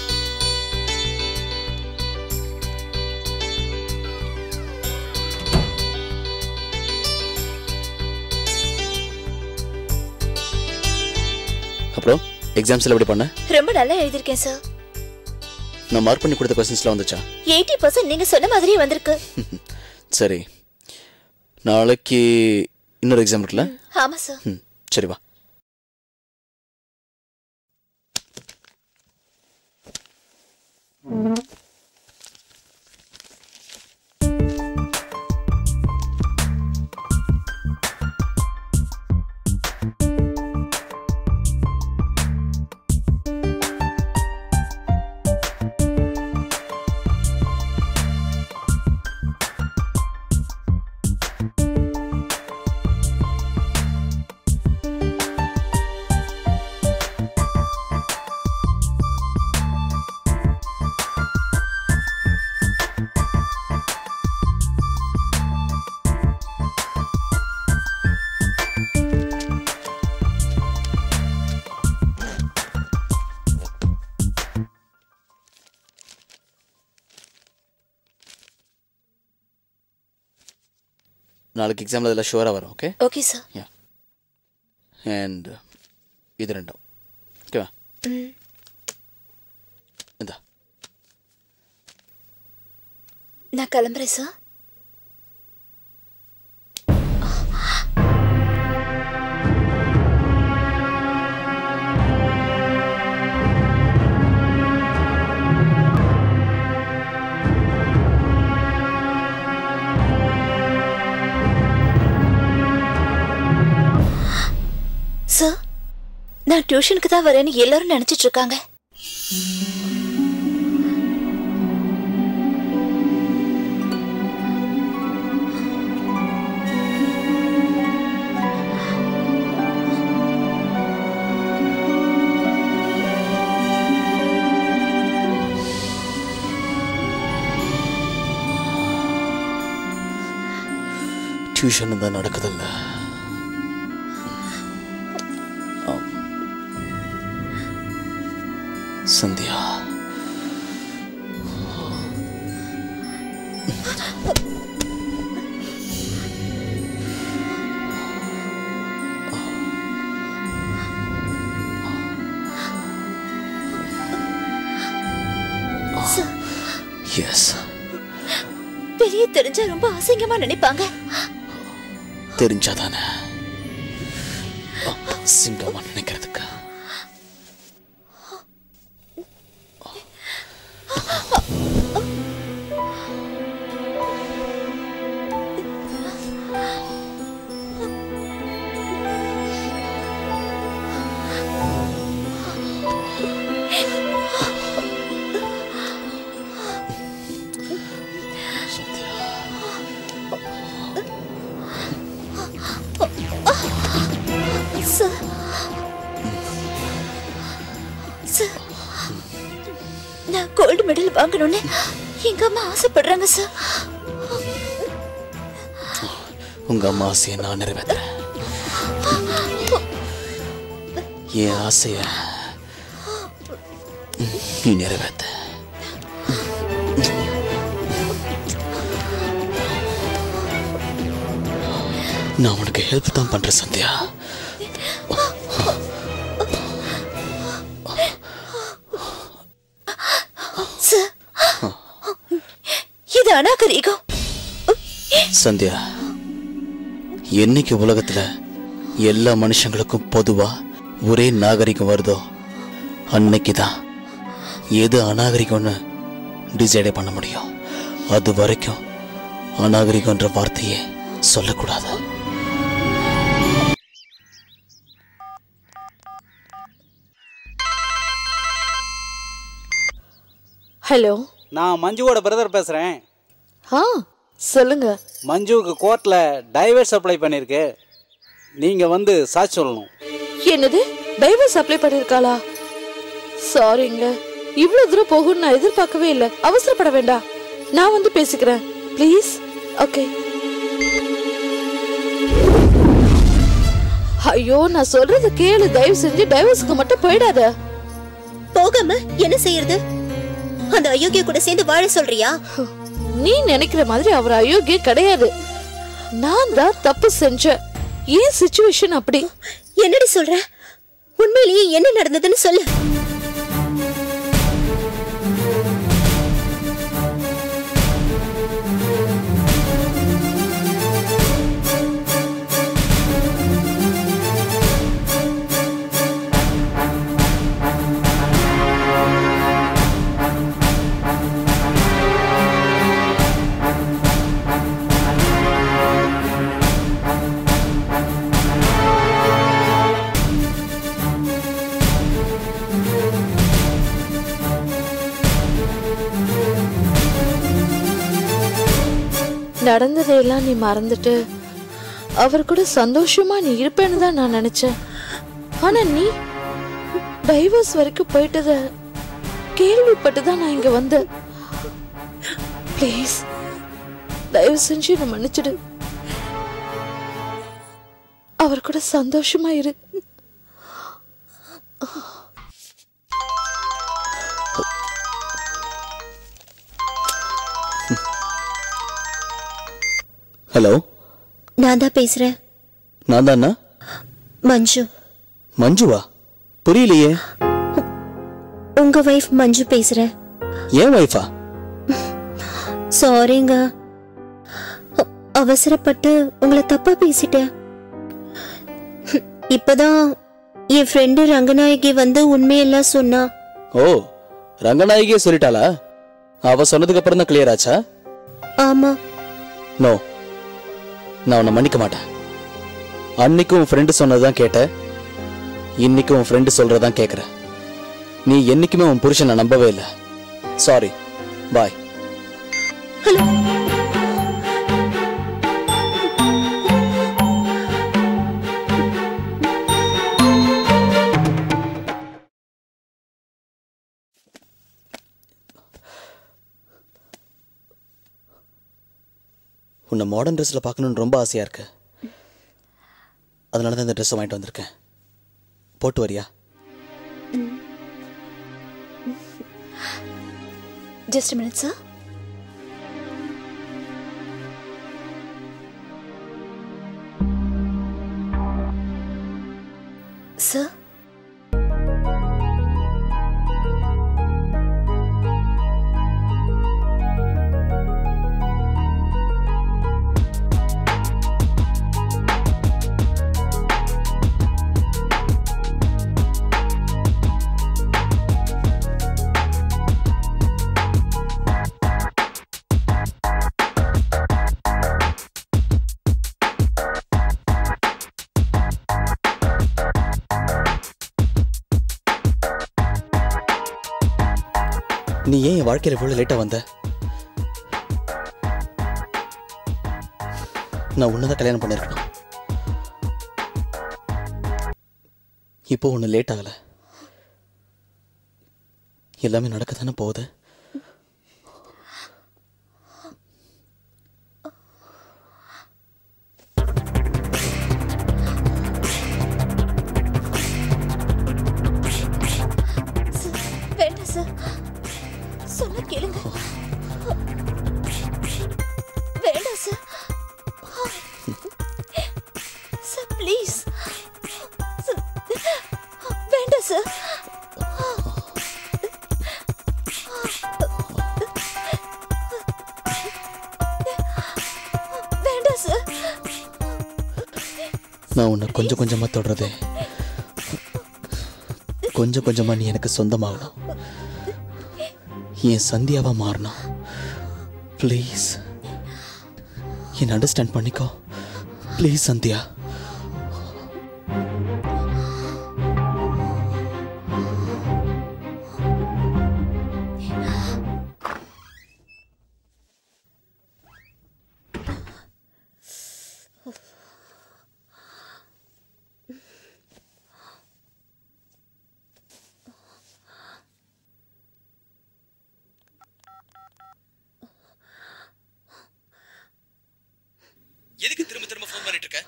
அப்புறம் எக்ஸாம்ஸ்ல எப்படி பண்ண ரொம்ப நல்லா எழுதியிருக்கேன் சார் நான் மார்க் பண்ணி கொடுத்த கொஸ்டின்ஸ்லாம் வந்துச்சா எயிட்டி பர்சன்ட் நீங்க சொன்ன மாதிரியே வந்திருக்கு சரி நாளைக்கு இன்னொரு எக்ஸாம் இருக்குல்ல ஆமா சார் ம் சரி வா நாளைக்கு எக்ஸாமில் இதெல்லாம் ஷுவராக வரும் okay okay sir yeah and இது ரெண்டும் ஓகேவா ம் இந்தா நான் கிளம்புறேன் சார் சார் நான் டியூஷனுக்கு தான் வரேன்னு எல்லாரும் நினைச்சிட்டு இருக்காங்க டியூஷன் தான் நடக்குதில்ல ஆம். சந்தியா எஸ் பெரிய தெரிஞ்சா ரொம்ப அசிங்கமா நினைப்பாங்க தெரிஞ்சாதானே சிங்கமா நினைக்கிறதுக்கு சார் சார் நான் கோல்டு மெடல் வாங்கணும்னு எங்க அம்மா ஆசைப்படுறாங்க சார் உங்க அம்மா ஆசையை நான் நிறைவேற்றுறேன் என் ஆசைய நீ நிறைவேற்ற நான் உனக்கு ஹெல்ப் தான் பண்றேன் சந்தியா சார் இது அநாகரீகம் சந்தியா என்னைக்கு உலகத்துல எல்லா மனுஷங்களுக்கும் பொதுவா ஒரே நாகரிகம் வருதோ அன்னைக்கு தான் எது அநாகரிகம்னு டிசைடே பண்ண முடியும் அது வரைக்கும் அநாகரிகம்ன்ற வார்த்தையே சொல்லக்கூடாது ஹலோ நான் மஞ்சுவோட பிரதர் பேசுகிறேன் ஆ சொல்லுங்க மஞ்சுவுக்கு கோர்ட்டில் டைவர்ஸ் அப்ளை பண்ணியிருக்கு நீங்கள் வந்து சாட்சி சொல்லணும் என்னது டைவர்ஸ் அப்ளை பண்ணிருக்காளா சாரிங்க இவ்வளவு தூரம் போகும்னு நான் எதிர்பார்க்கவே இல்லை அவசரப்பட வேண்டாம் நான் வந்து பேசிக்கிறேன் ப்ளீஸ் ஓகே ஐயோ நான் சொல்றது கேளு தயவு செஞ்சு டைவர்ஸ்க்கு மட்டும் போயிடாத போகாம என்ன செய்யறது அந்த அயோக்கிய கூட சேர்ந்து வாழ சொல்றியா நீ நினைக்கிற மாதிரி அவர் அயோக்கிய கிடையாது நான் தான் தப்பு செஞ்சேன் ஏன் சுச்சுவேஷன் அப்படி என்னடி சொல்ற உண்மையிலேயே என்ன நடந்ததுன்னு சொல்லு நடந்ததையெல்லாம் நீ மறந்துட்டு அவர் கூட சந்தோஷமா நீ இருப்பேன்னு தான் நான் நினைச்சேன் ஆனா நீ டைவர்ஸ் வரைக்கும் போயிட்டத கேள்விப்பட்டு தான் நான் இங்க வந்தேன் ப்ளீஸ் தயவு செஞ்சு என்னை மன்னிச்சிடு அவர் கூட சந்தோஷமா இரு ஹலோ நான் தான் பேசுறேன் நான் தானா மஞ்சு மஞ்சுவா புரியலையே உங்க வைஃப் மஞ்சு பேசுறேன் ஏன் வைஃபா சாரிங்க அ- அவசரப்பட்டு உங்களை தப்பா பேசிட்டேன் இப்பதான் என் ஃப்ரெண்டு ரங்கநாயகி வந்து உண்மையெல்லாம் சொன்னா ஓ ரங்கநாயகியே சொல்லிட்டாளா அவ சொன்னதுக்கு அப்புறம் தான் கிளியர் ஆச்சா ஆமா நோ நான் உன்னை மன்னிக்க மாட்டேன் அன்னைக்கு உன் ஃப்ரெண்டு சொன்னதுதான் கேட்ட இன்னைக்கு உன் ஃப்ரெண்டு சொல்றதான் கேட்குற நீ என்னைக்குமே உன் புருஷனை நம்பவே இல்லை சாரி பாய் உன்னை மாடர்ன் ட்ரெஸ்ஸில் பார்க்கணுன்னு ரொம்ப ஆசையாக இருக்கு அதனால தான் இந்த ட்ரெஸ்ஸை வாங்கிட்டு வந்திருக்கேன் போட்டு வரியா ஜஸ்ட் மினிட் சார் சார் நீ ஏன் என் வாழ்க்கையில் இவ்வளோ லேட்டாக வந்த நான் உன்னதான் கல்யாணம் பண்ணியிருக்கணும் இப்போ ஒன்று லேட் ஆகலை எல்லாமே நடக்க தானே போகுது வேண்டாம் சார் சொன்ன கேளுங்க வேண்டாம் சார் சார் ப்ளீஸ் வேண்டாம் சார் வேண்டாம் சார் நான் உன்னை கொஞ்சம் கொஞ்சமாக தொடுறது கொஞ்சம் கொஞ்சமாக நீ எனக்கு சொந்தமாகணும் என் சந்தியாவா மாறணும் ப்ளீஸ் என்ன அண்டர்ஸ்டாண்ட் பண்ணிக்கோ ப்ளீஸ் சந்தியா எதுக்கு திரும்ப திரும்ப ஃபோன் பண்ணிட்டு இருக்க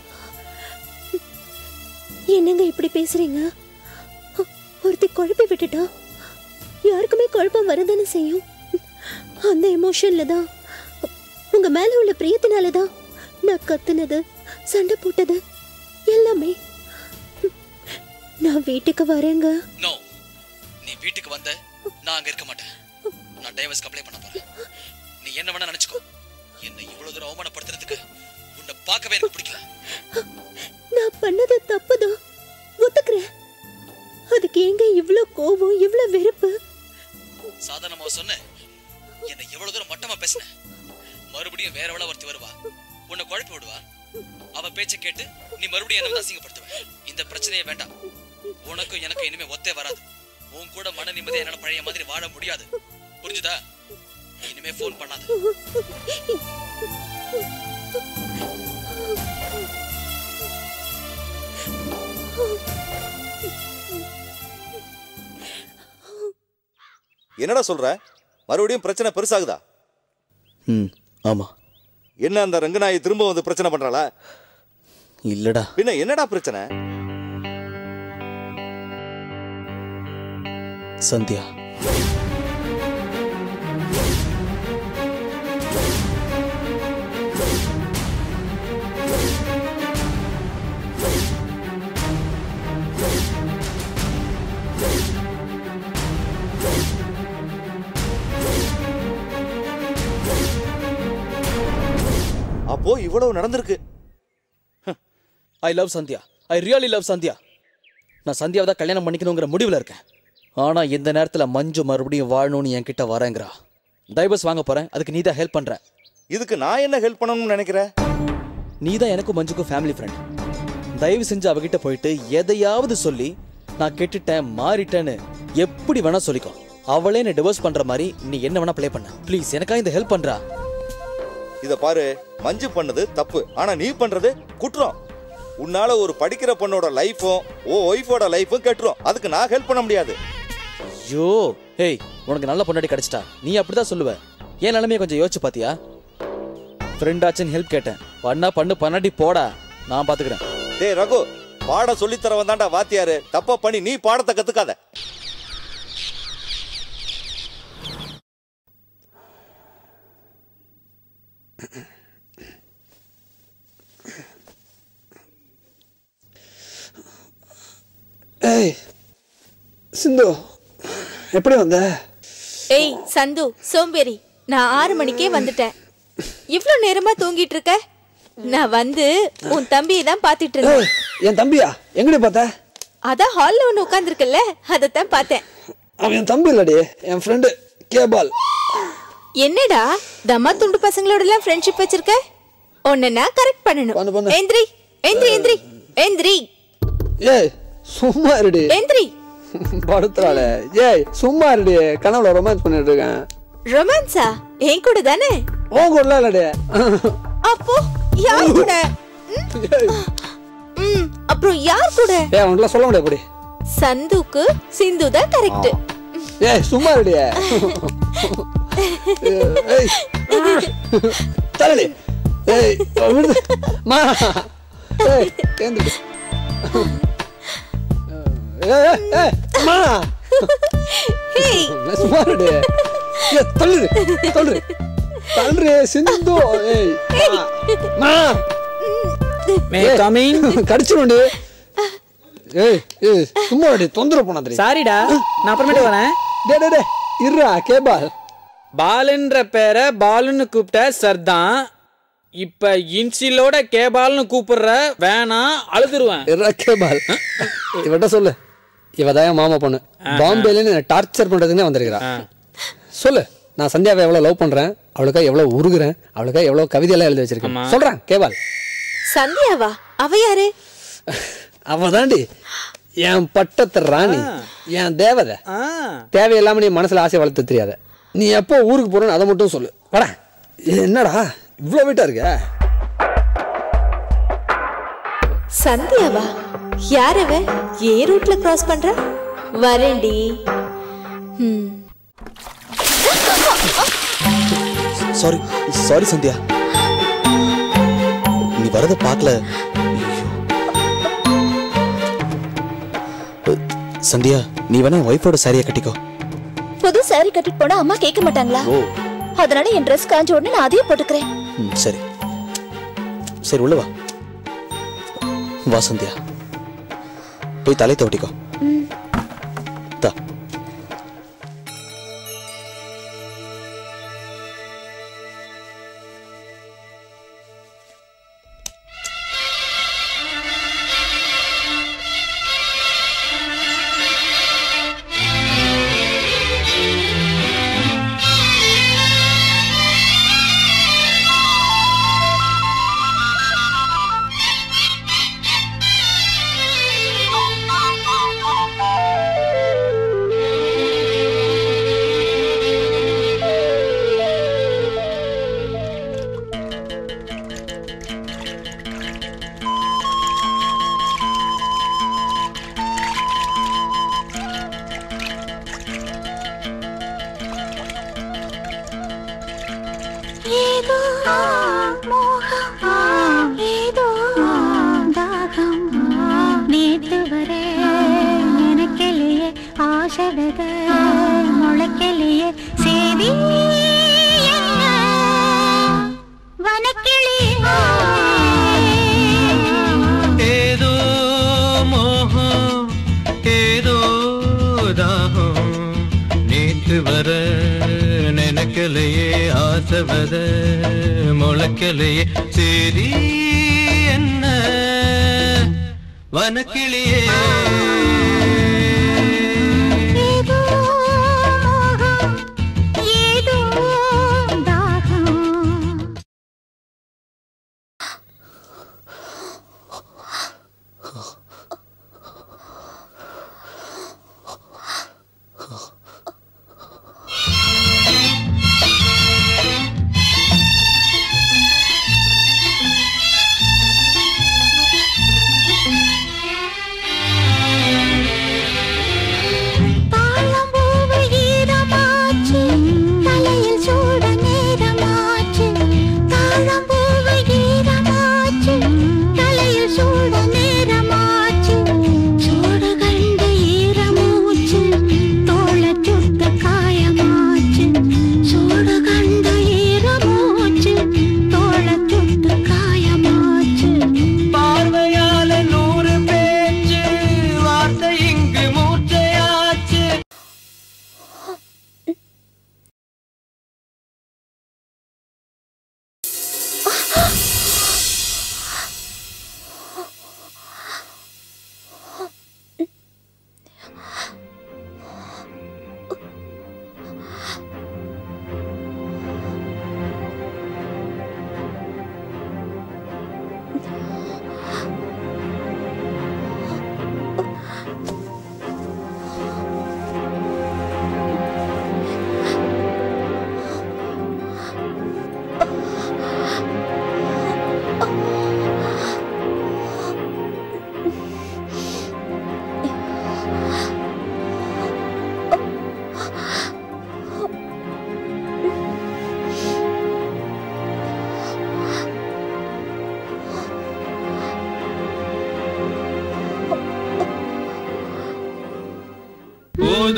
என்னங்க இப்படி பேசுறீங்க ஒருத்தி குழப்பி விட்டுட்டா யாருக்குமே குழப்பம் வரதானே செய்யும் அந்த எமோஷன்ல தான் உங்க மேல உள்ள பிரியத்தினால தான் நான் கத்துனது சண்டை போட்டது எல்லாமே நான் வீட்டுக்கு வரேங்க நோ நீ வீட்டுக்கு வந்த நான் அங்க இருக்க மாட்டேன் நான் டைவர்ஸ் அப்ளை பண்ண போறேன் நீ என்ன வேணா நினைச்சுக்கோ என்னை இவ்வளவு தூரம் அவமானப்படுத்துறதுக்கு உன்னை பார்க்கவே எனக்கு பிடிக்கல நான் பண்ணது தப்புதான் ஒத்துக்கிறேன் அதுக்கு எங்க இவ்ளோ கோபம் இவ்ளோ வெறுப்பு சாதாரணமா சொன்னேன் என்னை எவ்வளவு தூரம் மட்டமா பேசின மறுபடியும் வேற எவ்வளவு ஒருத்தி வருவா உன்னை குழப்பி விடுவா அவ பேச்ச கேட்டு நீ மறுபடியும் என்ன அசிங்கப்படுத்துவ இந்த பிரச்சனையே வேண்டாம் உனக்கும் எனக்கும் இனிமே ஒத்தே வராது உன் கூட மன நிம்மதியா என்னால பழைய மாதிரி வாழ முடியாது புரிஞ்சுதா இனிமே ஃபோன் பண்ணாத என்னடா சொல்ற மறுபடியும் பிரச்சனை பெருசாகுதா ம் ஆமா என்ன அந்த ரங்கநாயகி திரும்ப வந்து பிரச்சனை பண்றாளா இல்லடா பின்ன என்னடா பிரச்சனை சந்தியா அப்போ இவ்வளவு நடந்திருக்கு I love Sandhya I really love Sandhya நான் சந்தியாவை தான் கல்யாணம் பண்ணிக்கணுங்கிற முடிவில் இருக்கேன் ஆனால் இந்த நேரத்தில் மஞ்சு மறுபடியும் வாழணும்னு என்கிட்ட வரேங்கிறா டைவர்ஸ் வாங்க போகிறேன் அதுக்கு நீ தான் ஹெல்ப் பண்ணுற இதுக்கு நான் என்ன ஹெல்ப் பண்ணணும்னு நினைக்கிறேன் நீ தான் எனக்கும் மஞ்சுக்கும் ஃபேமிலி ஃப்ரெண்ட் தயவு செஞ்சு அவகிட்ட போயிட்டு எதையாவது சொல்லி நான் கெட்டுட்டேன் மாறிட்டேன்னு எப்படி வேணா சொல்லிக்கோ அவளே நீ டிவோர்ஸ் பண்ற மாதிரி நீ என்ன வேணா ப்ளே பண்ண ப்ளீஸ் எனக்காக இந்த ஹெல்ப் பண்றா இத பாரு மஞ்சு பண்ணது தப்பு ஆனா நீ பண்றது குற்றம் உன்னால ஒரு படிக்கிற பொண்ணோட லைஃபும் ஓ ஒய்ஃபோட லைஃபும் கெட்டுரும் அதுக்கு நான் ஹெல்ப் பண்ண முடியாது ஐயோ ஹேய் உனக்கு நல்ல பொண்டாட்டி கிடைச்சிட்டா நீ அப்படிதான் சொல்லுவ என் நிலைமைய கொஞ்சம் யோசிச்சு பாத்தியா ஃப்ரெண்டாச்சுன்னு ஹெல்ப் கேட்டேன் பண்ணா பண்ணு பண்ணாட்டி போடா நான் பாத்துக்கிறேன் டேய் ரகு பாடம் சொல்லித் தரவன் தான்டா வாத்தியாரு தப்பா பண்ணி நீ பாடத்தை கத்துக்காத ஏய் சிந்து எப்படி வந்த ஏய் சந்து சோம்பேறி நான் ஆறு மணிக்கே வந்துட்டேன் இவ்ளோ நேரமா தூங்கிட்டு இருக்க நான் வந்து உன் தம்பியை தான் பாத்துட்டு இருந்தேன் ஏய், என் தம்பியா எங்கடி பார்த்த அதான் ஹால்ல ஒண்ணு உட்கார்ந்துருக்குல்ல அதைத்தான் பார்த்தேன் அவன் என் தம்பி இல்லடி என் ஃப்ரெண்டு கேபால் என்னடா தம்மா துண்டு பசங்களோட எல்லாம் ஃப்ரெண்ட்ஷிப் வச்சிருக்க உன்னை நான் கரெக்ட் பண்ணணும் எந்திரி எந்திரி எந்திரி எந்திரி ஏய் சும்மா இருடி எந்திரி படுத்துறாளே ஏய் சும்மா இருடி கனவுல ரொமான்ஸ் பண்ணிட்டு இருக்கேன் ரொமான்ஸா என் கூட தானே உன் கூட இல்லடி அப்போ யார் கூட ம், அப்புறம் யார் கூட ஏய் உன்கிட்ட சொல்ல முடியாது எப்படி சந்துக்கு சிந்து தான் கரெக்ட் ஏய் சும்மா இருடி ஏய் தரடி ஏய் விடு மா ஏய் ஏந்திரு ஏய் ஏய், ஏய் மா சும்மா இருடி ஏய் தள்ளுரு தள்ளுரு தள்ளுரு சிந்து ஏய் மா May I come in? கடிச்சிருண்டி ஏய் ஏய் சும்மா இருடி தொந்தரவு பண்ணாதடி சாரிடா நான் அப்புறமேட்டு வரேன் டே டே டே இருடா கேபால் பாலுன்ற பேரை பாலுன்னு கூப்பிட்ட சர்தான் இப்ப இன்சிலோட கேபால்னு கூப்பிடுற வேணாம் அழுதுருவேன் இருடா கேபால் இவட்ட சொல்லு இவ தான் என் மாமா பொண்ணு பாம்பேல என்ன டார்ச்சர் பண்றதுக்குனே வந்திருக்கிறா சொல்லு நான் சந்தியாவை எவ்வளவு லவ் பண்றேன் அவளுக்கா எவ்வளவு உருகுறேன் அவளுக்கா எவ்வளவு கவிதையெல்லாம் எழுதி வச்சிருக்கேன் சொல்றேன் கேபால் சந்தியாவா அவ யாரு அவ தாண்டி என் பட்டத்து ராணி என் தேவதை தேவையில்லாம நீ மனசுல ஆசை வளர்த்து தெரியாத நீ எப்போ ஊருக்கு போறன்னு அதை மட்டும் சொல்லு வாடா என்னடா இவ்வளோ வீட்டா இருக்க சந்தியாவா யார் அவ ஏ ரூட்ல கிராஸ் பண்ற வரேன்டி ம் சாரி சாரி சந்தியா நீ வரத பார்க்கல சந்தியா நீ வேணா ஒய்ஃபோட சாரியை கட்டிக்கோ புது saree கட்டிட்டு போனா அம்மா கேட்க மாட்டாங்களா ஓ அதனால என் ட்ரெஸ் காஞ்ச உடனே நான் அதையே போட்டுக்கிறேன் ம், சரி சரி உள்ள வா வா சந்தியா போய் தலை தவட்டிக்கோ தா ஏதோ மோகம் ஏதோ தாகம் நேத்து வரை எனக்கெளியே ஆசை வித முளைக்கெளியே செய்தி என்ன வனக்கிளியே ஏதோ மோகம் ஏதோ தாகம் நேற்று வர நினைக்கலையே ஆசவத முளைக்கலையே சரி என்ன வனக்கிளியே ஏதோ மோகம் ஏதோ தாகம்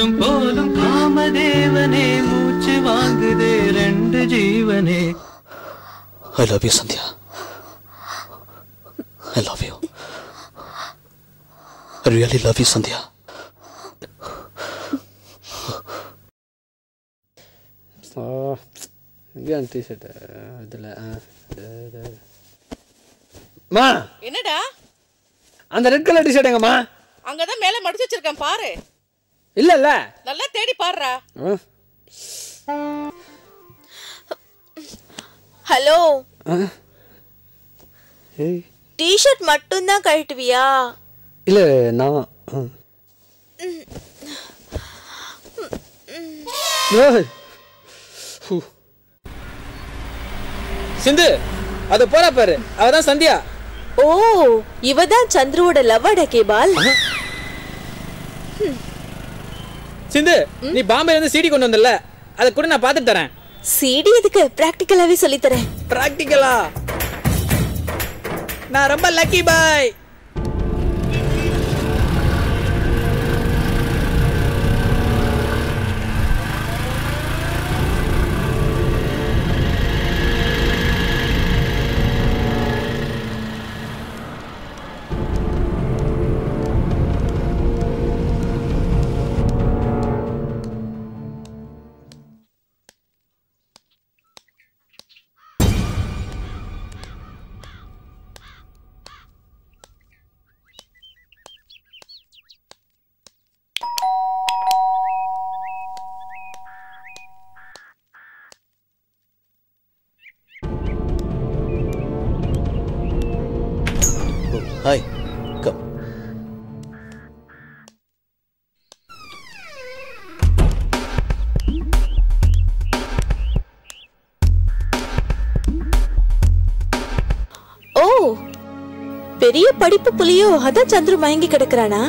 போதும் போதும் காமதேவனே மூச்சு வாங்குதே ரெண்டு ஜீவனே I love you Sandhya I love you I really love you Sandhya எங்கே அந்த டிஷர்ட் இதில் மா என்னடா அந்த ரெட் கலர் டிஷர்ட் எங்கம்மா அங்கதான் மேல மடிச்சு வச்சிருக்கேன் பாரு இல்லை இல்லை நல்லா தேடி பாருடா ஹலோ ஏய் டிஷர்ட் மட்டும்தான் கழட்டுவியா இல்லை நான் ஆ. ஏய். ஹூ. சிந்து அது போறா பாரு அவதான் சந்தியா ஓ இவதான் சந்துருவோட லவ்வாட கேபால் சிந்து நீ பாம்பேல இருந்து சிடி கொண்டு வந்தல அதை கூட நான் பார்த்துட்டு தரேன் சிடி எதுக்கு பிராக்டிக்கலாவே சொல்லித் தரேன் பிராக்டிக்கலா நான் ரொம்ப லக்கி பாய் ஹாய் கம் ஓ பெரிய படிப்பு புலியோ அதான் சந்துரு மயங்கி கிடக்குறானா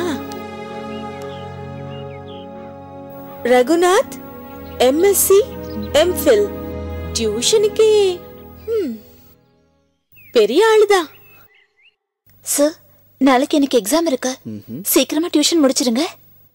ரகுநாத் எம்எஸ்சி எம்ஃபில் டியூஷனுக்கே ம், பெரிய ஆளுதான் சார் நாளைக்கு எனக்கு எக்ஸாம் இருக்கு சீக்கிரமா டியூஷன் முடிச்சிருங்க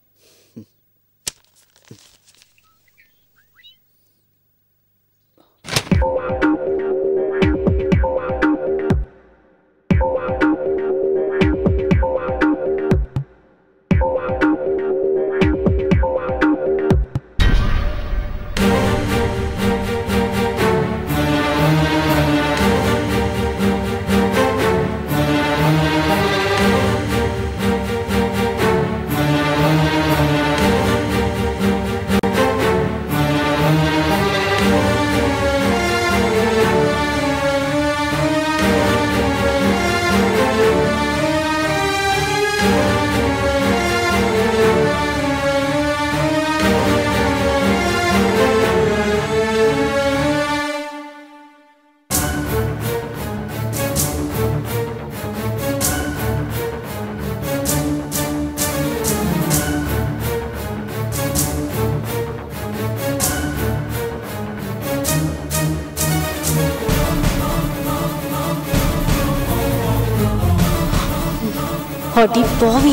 அடி பாவி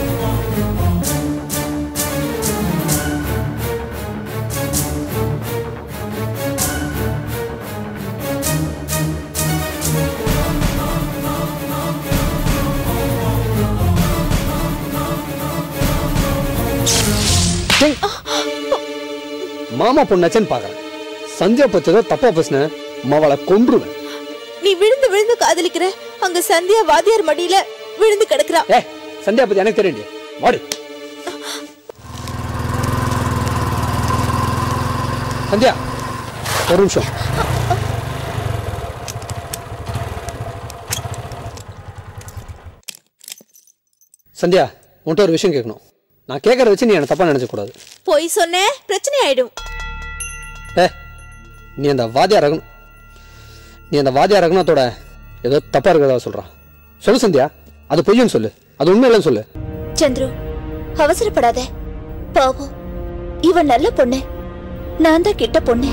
மாமா பொண்ணாச்சேன்னு பார்க்குறேன் சந்தியா பத்தி ஏதோ தப்பா பேசினேன் மாவளை கொன்றுவேன் நீ விழுந்து விழுந்து காதலிக்கிற அங்க சந்தியா வாத்தியார் மடியில விழுந்து கிடக்குறா ஏ சந்தியா பத்தி எனக்கு தெரியும் வாடி சந்தியா ஒரு நிமிஷம் சந்தியா உன்கிட்ட ஒரு விஷயம் கேட்கணும் நான் கேட்கறத வச்சு நீ என்ன தப்பா நினைச்ச கூடாது போய் சொன்னேன் பிரச்சனை ஆயிடும் ஏ நீ அந்த வாத்தியா ரகணும் நீ அந்த வாத்தியா ரகுநாத்தோட ஏதோ தப்பா இருக்கிறதா சொல்றான் சொல்லு சந்தியா அது பொய்யன்னு சொல்லு அது உண்மை இல்லைன்னு சொல்லு சந்துரு அவசரப்படாத பாவம் இவ நல்ல பொண்ணு நான் தான் கிட்ட பொண்ணு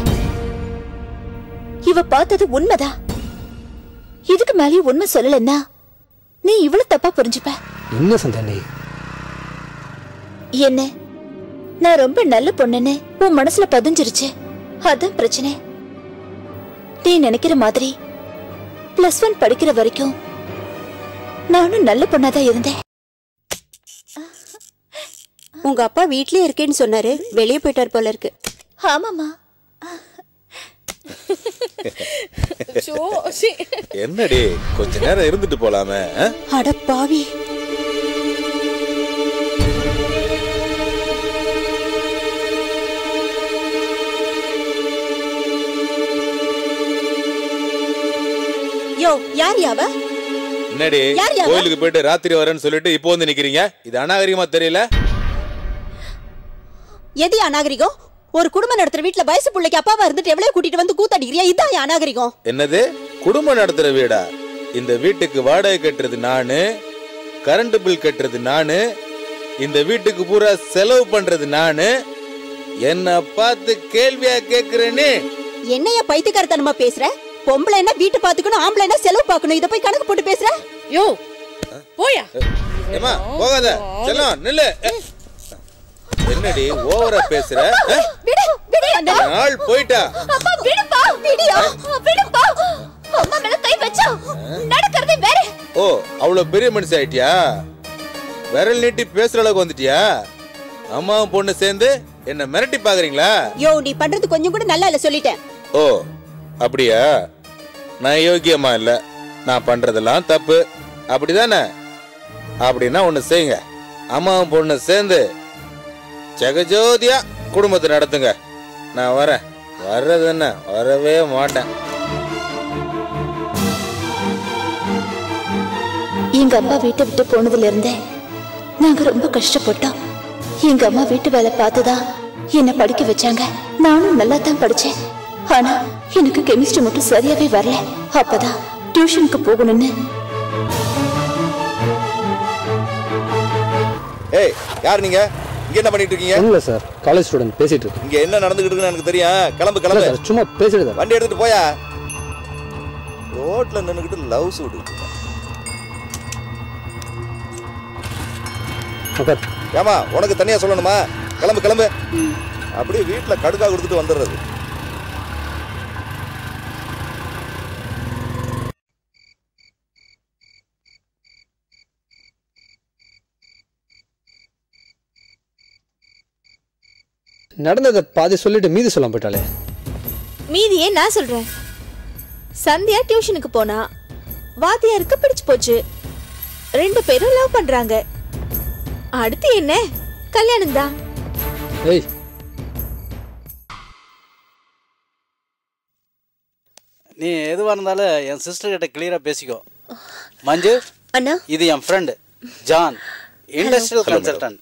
இவ பார்த்தது உண்மைதான் இதுக்கு மேலேயும் உண்மை சொல்லலன்னா நீ இவ்வளவு தப்பா புரிஞ்சுப்ப என்ன சந்தியா நீ என்ன நான் ரொம்ப நல்ல பொண்ணுன்னு உன் மனசுல பதிஞ்சிருச்சு அதான் பிரச்சனை நீ நினைக்கிற மாதிரி பிளஸ் ஒன் படிக்கிற வரைக்கும் நானும் நல்ல பொண்ணாதான் இருந்தேன் உங்க அப்பா வீட்லயே இருக்கேன்னு சொன்னாரு வெளியே போயிட்டார் போல இருக்கு ஆமாமா என்னடி கொஞ்ச நேரம் இருந்துட்டு போலாமே ஆ? அட பாவி யோ யார் யாவ என்னடி யார் யாரு? கோயிலுக்கு போயிட்டு ராத்திரி வரேன்னு சொல்லிட்டு இப்போ வந்து நிக்கிறீங்க இது அநாகரிகமா தெரியல எது அநாகரிகம் ஒரு குடும்பம் நடத்துற வீட்ல வயசு பிள்ளைக்கு அப்பாவா இருந்துட்டு எவ்வளவு கூட்டிட்டு வந்து கூத்தாடிக்கிறியா இதான் என் அநாகரிகம் என்னது குடும்பம் நடத்துற வீடா இந்த வீட்டுக்கு வாடகை கட்டுறது நானு கரண்ட் பில் கட்டுறது நானு இந்த வீட்டுக்கு பூரா செலவு பண்றது நானு என்ன பார்த்து கேள்வியா கேக்குறேனே என்னையா பைத்தியக்காரத்தனமா பேசுற பொம்பளை என்ன வீட்டு பாத்துக்கணும் ஆம்பளை என்ன செலவு பார்க்கணும் இத போய் கணக்கு போட்டு பேசுற யோ போயா ஏமா போகாத செல்லம் நில்லு என்னடி ஓவரா பேசுற ஆ? விடு விடு அண்ணா நாள் போயிட்டா அப்பா விடுப்பா விடியா விடுப்பா அம்மா மேல கை வச்சா நடக்கிறதே வேற ஓ அவ்வளவு பெரிய மனுஷன் ஆயிட்டியா விரல் நீட்டி பேசுற அளவுக்கு வந்துட்டியா அம்மாவும் பொண்ணு சேர்ந்து என்ன மிரட்டி பாக்குறீங்களா யோ நீ பண்றது கொஞ்சம் கூட நல்லா இல்ல சொல்லிட்டேன் ஓ அப்படியா நான் யோக்கியமா இல்ல நான் பண்றதெல்லாம் தப்பு அப்படிதானே அப்படின்னா ஒண்ணு செய்யுங்க அம்மாவும் பொண்ணு சேர்ந்து ஜெகஜோதியா குடும்பத்தை நடத்துங்க நான் வரேன் வர்றது என்ன வரவே மாட்டேன் எங்க அப்பா வீட்டை விட்டு போனதுல இருந்தே நாங்க ரொம்ப கஷ்டப்பட்டோம் எங்க அம்மா வீட்டு வேலை பார்த்துதான் என்ன படிக்க வச்சாங்க நானும் நல்லா தான் படிச்சேன் ஆனா எனக்கு கெமிஸ்ட்ரி மட்டும் சரியாவே வரல அப்பதான் டியூஷனுக்கு போகணும்னு ஏய் யார் நீங்க இங்க என்ன பண்ணிட்டு இருக்கீங்க ஒன்றும் இல்லை சார் காலேஜ் ஸ்டூடெண்ட் பேசிட்டு இருக்கேன் இங்க என்ன நடந்துகிட்டு இருக்குன்னு எனக்கு தெரியும் கிளம்பு இல்லை கிளம்பு சார் சும்மா பேசிட்டு வண்டி எடுத்துட்டு போயா ரோட்ல நின்னுக்கிட்டு லவ் சூடு உட்கார் ஏமா உனக்கு தனியா சொல்லணுமா கிளம்பு கிளம்பு அப்படியே வீட்டுல கடுக்கா கொடுத்துட்டு வந்துடுறது நடந்ததை பாதி சொல்லிட்டு மீதி சொல்லாம போயிட்டாலே மீதியே நான் சொல்றேன் சந்தியா டியூஷனுக்கு போனா வாத்தியாருக்கு பிடிச்சு போச்சு ரெண்டு பேரும் லவ் பண்றாங்க அடுத்து என்ன கல்யாணம் தான் ஏய் நீ எதுவாக இருந்தாலும் என் சிஸ்டர் கிட்ட கிளியராக பேசிக்கோ மஞ்சு அண்ணா இது என் friend John industrial Hello, madam. Consultant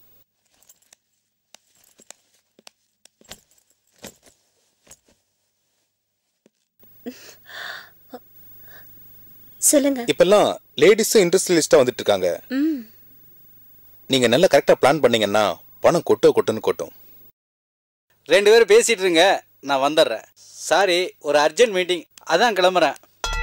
சொல்லுங்க இப்பெல்லாம் லேடிஸும் இண்டஸ்ட்ரியலிஸ்டா வந்துட்டு இருக்காங்க ம் நீங்க நல்லா கரெக்டா பிளான் பண்ணீங்கன்னா பணம் கொட்டோ கொட்டுன்னு கொட்டும் ரெண்டு பேரும் பேசிட்டு இருங்க நான் வந்துடுறேன் சாரி ஒரு அர்ஜென்ட் மீட்டிங் அதான் கிளம்புறேன்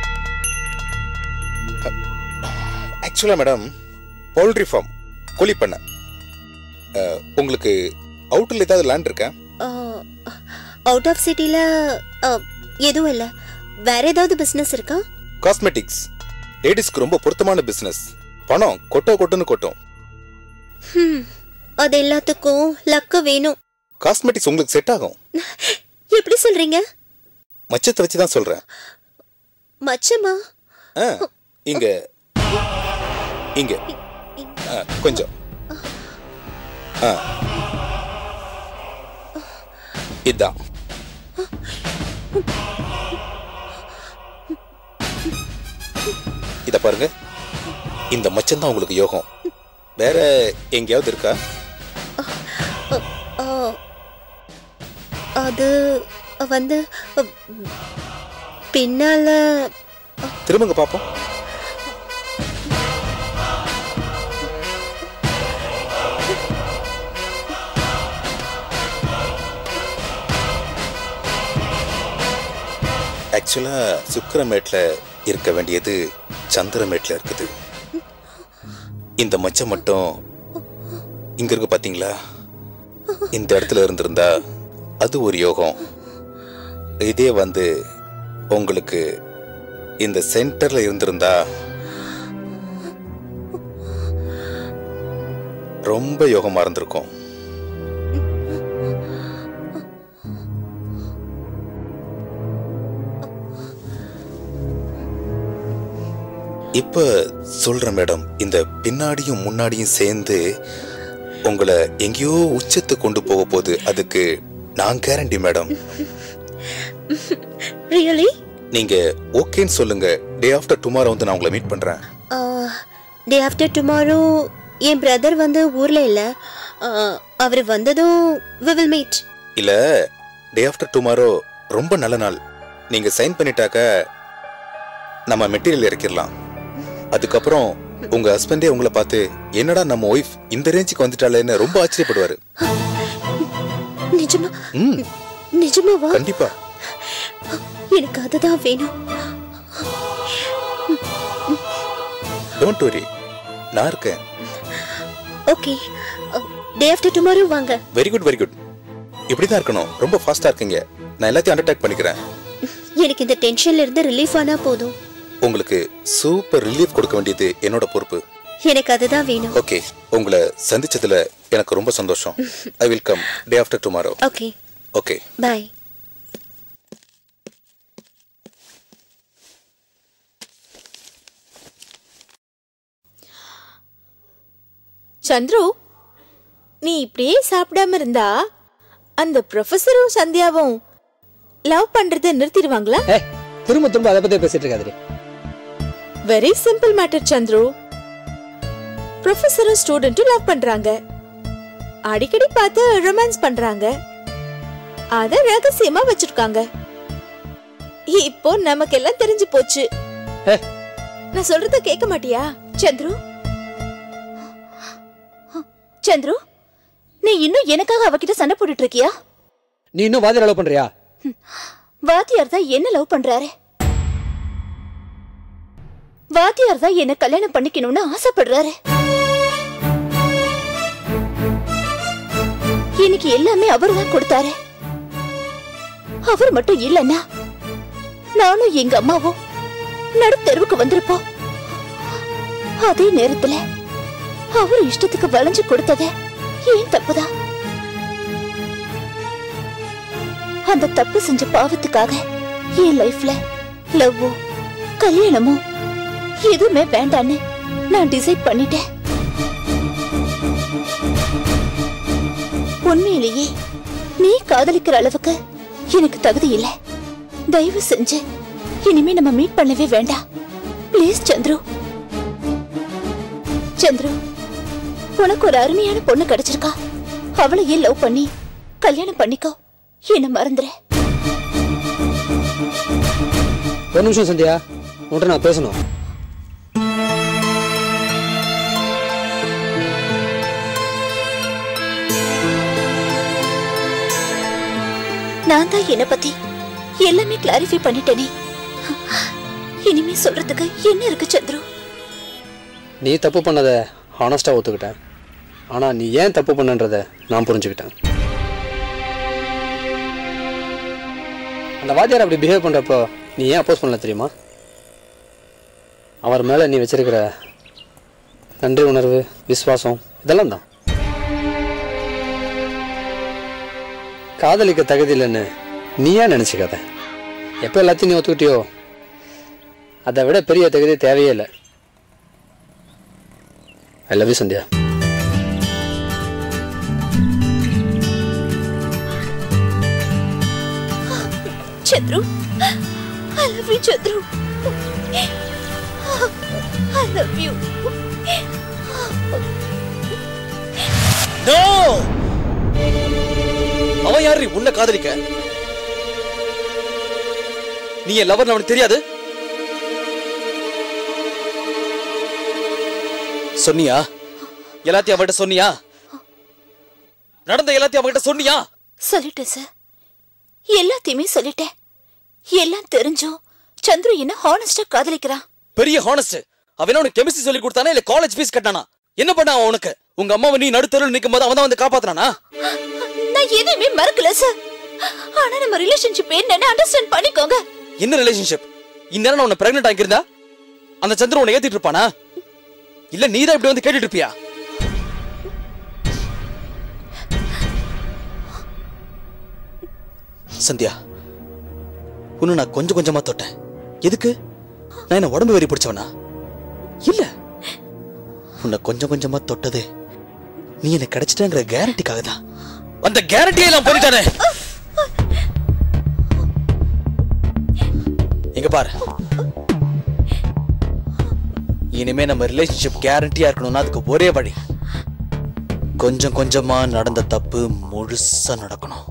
ஆக்சுவலா மேடம் பவுல்ட்ரி ஃபார்ம் கோழி பண்ண உங்களுக்கு அவுட்டர்ல ஏதாவது லேண்ட் இருக்கா அவுட் ஆஃப் சிட்டில எதுவும் இல்ல வேற ஏதாவது பிசினஸ் இருக்கா காஸ்மெட்டிக்ஸ் லேடிஸ்க்கு ரொம்ப பொருத்தமான பிசினஸ் பணம் கொட்டோ கொட்டுன்னு கொட்டும் ஹம், அது எல்லாத்துக்கும் லக்கு வேணும் காஸ்மெட்டிக்ஸ் உங்களுக்கு செட் ஆகும் எப்படி சொல்றீங்க மச்சத்தை வச்சு தான் சொல்றேன் மச்சமா ஆ, இங்க இங்க ஆ, கொஞ்சம் ஆ. இதான் இத பாருங்க இந்த மச்சம் தான் உங்களுக்கு யோகம் வேற எங்கேயாவது இருக்கா ஆ, அது வந்து அ, பின்னால திரும்புங்க பாப்போம் ஆக்சுவலா சுக்கிரமேட்ல இருக்க வேண்டியது சந்திரமேட்ல இருக்குது இந்த மச்சம் மட்டும் இங்க இருக்கு பாத்தீங்களா இந்த இடத்துல இருந்திருந்தா அது ஒரு யோகம் இதே வந்து உங்களுக்கு இந்த சென்டர்ல இருந்திருந்தா ரொம்ப யோகமா இருந்திருக்கும் இப்ப சொல்றேன் மேடம் இந்த பின்னாடியும் முன்னாடியும் சேர்ந்து உங்களை எங்கேயோ உச்சத்தை கொண்டு போக போகுது அதுக்கு நான் கேரண்டி மேடம் ரியலி நீங்க ஓகேன்னு சொல்லுங்க டே ஆஃப்டர் டுமாரோ வந்து நான் உங்களை மீட் பண்றேன் டே ஆஃப்டர் டுமாரோ என் பிரதர் வந்து ஊர்ல இல்ல அவர் வந்ததும் வி வில் மீட் இல்ல டே ஆஃப்டர் டுமாரோ ரொம்ப நல்ல நாள் நீங்க சைன் பண்ணிட்டாக்க நம்ம மெட்டீரியல் இறக்கிடலாம் அதுக்கப்புறம் உங்க ஹஸ்பண்டே உங்களை பார்த்து என்னடா நம்ம ஒய்ஃப் இந்த ரேஞ்சுக்கு வந்துட்டாளேன்னு ரொம்ப ஆச்சரியப்படுவாரு நிஜமா ம் நிஜமாவா கண்டிப்பா எனக்கு அதுதான் வேணும் டோன்ட் வரி நான் இருக்கேன் ஓகே டே ஆஃப்டர் டுமாரோ வாங்க வெரி குட் வெரி குட் இப்படி தான் இருக்கணும் ரொம்ப ஃபாஸ்டா இருக்கீங்க நான் எல்லாத்தையும் அண்டர்டேக் பண்ணிக்கிறேன் எனக்கு இந்த டென்ஷன்ல இருந்து ரிலீஃப் ஆனா போதும் உங்களுக்கு சூப்பர் ரிலீஃப் கொடுக்க வேண்டியது என்னோட பொறுப்பு எனக்கு அதுதான் வேணும் ஓகே உங்களை சந்திச்சதுல எனக்கு ரொம்ப சந்தோஷம் I will come day after tomorrow okay okay bye Chandru நீ இப்படியே சாப்பிடாம இருந்தா அந்த ப்ரொஃபஸரும் சந்தியாவும் லவ் பண்றதை நிறுத்திடுவாங்களா ஏ திரும்ப திரும்ப அதை பத்தி பேசிட்டு இருக்காதிரி வெரி சிம்பிள் மேட்டர் சந்துரு ப்ரொஃபஸரும் ஸ்டூடெண்ட்டும் லவ் பண்றாங்க அடிக்கடி பார்த்து ரொமான்ஸ் பண்றாங்க அத ரகசியமா வச்சிருக்காங்க இப்போ நமக்கெல்லாம் தெரிஞ்சு போச்சு ஏ. நான் சொல்றத கேட்க மாட்டியா சந்துரு சந்துரு நீ இன்னும் எனக்காக அவகிட்ட சண்டை போட்டுட்டு இருக்கியா நீ இன்னும் வாதிர லவ் பண்றியா வாத்தியார் தான் என்ன லவ் பண்றாரு வாத்தியார் தான் என்ன கல்யாணம் பண்ணிக்கணும்னு ஆசைப்படுறாரு எனக்கு எல்லாமே அவர் தான் கொடுத்தாரு அவர் மட்டும் இல்லைன்னா நானும் எங்க அம்மாவும் நடுத்தெருவுக்கு வந்திருப்போம் அதே நேரத்துல அவர் இஷ்டத்துக்கு வளைஞ்சு கொடுத்தத ஏன் தப்புதான் அந்த தப்பு செஞ்ச பாவத்துக்காக என் லைஃப்ல லவ்வோ கல்யாணமோ எதுவுமே வேண்டான்னு நான் டிசைட் பண்ணிட்டேன் உண்மையிலேயே நீ காதலிக்கிற அளவுக்கு எனக்கு தகுதி இல்ல தயவு செஞ்சு இனிமே நம்ம மீட் பண்ணவே வேண்டாம் ப்ளீஸ் சந்துரு சந்துரு உனக்கு ஒரு அருமையான பொண்ணு கிடைச்சிருக்கா அவளை ஏன் லவ் பண்ணி கல்யாணம் பண்ணிக்கோ என்ன மறந்துற ஒரு நிமிஷம் சந்தியா உன்கிட்ட நான் பேசணும் நான் தான் என்ன பத்தி எல்லாமே கிளாரிஃபை பண்ணிட்டேனே இனிமே சொல்றதுக்கு என்ன இருக்கு சந்துரு நீ தப்பு பண்ணதை ஹானஸ்டாக ஒத்துக்கிட்டேன் ஆனால் நீ ஏன் தப்பு பண்ணன்றதை நான் புரிஞ்சுக்கிட்டேன் அந்த வாத்தியார் அப்படி பிஹேவ் பண்ணுறப்போ நீ ஏன் அப்போஸ் பண்ணல தெரியுமா அவர் மேலே நீ வச்சிருக்கிற நன்றி உணர்வு விசுவாசம் இதெல்லாம் தான் காதலிக்க தகுதி இல்லைன்னு நீ ஏன் நினச்சிக்காத எப்போ எல்லாத்தையும் நீ ஒத்துக்கிட்டியோ அதை விட பெரிய தகுதி தேவையே இல்லை I love you Sandhya Chandru I love you Chandru I love you no அவன் யாரு உன்னை காதலிக்க நீ என் லவர் அவனுக்கு தெரியாது சொன்னியா எல்லாத்தையும் அவன்கிட்ட சொன்னியா நடந்த எல்லாத்தையும் அவன்கிட்ட சொன்னியா சொல்லிட்டேன் சார் எல்லாத்தையுமே சொல்லிட்டேன் எல்லாம் தெரிஞ்சும் சந்துரு என்ன ஹானஸ்டா காதலிக்கிறான் பெரிய ஹானஸ்ட் அவன் உனக்கு கெமிஸ்ட்ரி சொல்லி கொடுத்தானா இல்ல காலேஜ் ஃபீஸ் கட்டானா என்ன பண்ணா அவன் உனக்கு உங்க அம்மாவை நீ நடுத்தருள் நிக்கும் போது அவன் தான் வந்து காப்பாத்துறானா நான் எதையுமே மறக்கல சார் ஆனா நம்ம ரிலேஷன்ஷிப் என்னன்னு அண்டர்ஸ்டாண்ட் பண்ணிக்கோங்க என்ன ரிலேஷன்ஷிப் இந்நேரம் நான் உன்னை பிரெக்னென்ட் ஆகியிருந்தா அந்த சந்திரன் உன்னை ஏத்திட்டு இருப்பானா இல்ல நீ தான் இப்படி வந்து கேட்டுட்டு இருப்பியா சந்தியா உன்னை நான் கொஞ்சம் கொஞ்சமா தொட்டேன் எதுக்கு நான் என்ன உடம்பு வெறி பிடிச்சவனா இல்ல உன்னை கொஞ்சம் கொஞ்சமா தொட்டது நீ எனக்கு கிடைச்சிட்டேங்கிற கேரண்டிக்காக தான் அந்த கேரண்டியை நான் பண்ணிட்டானே இங்க பாரு இனிமே நம்ம ரிலேஷன்ஷிப் கேரண்டியா இருக்கணும்னா அதுக்கு ஒரே வழி கொஞ்சம் கொஞ்சமா நடந்த தப்பு முழுசா நடக்கணும்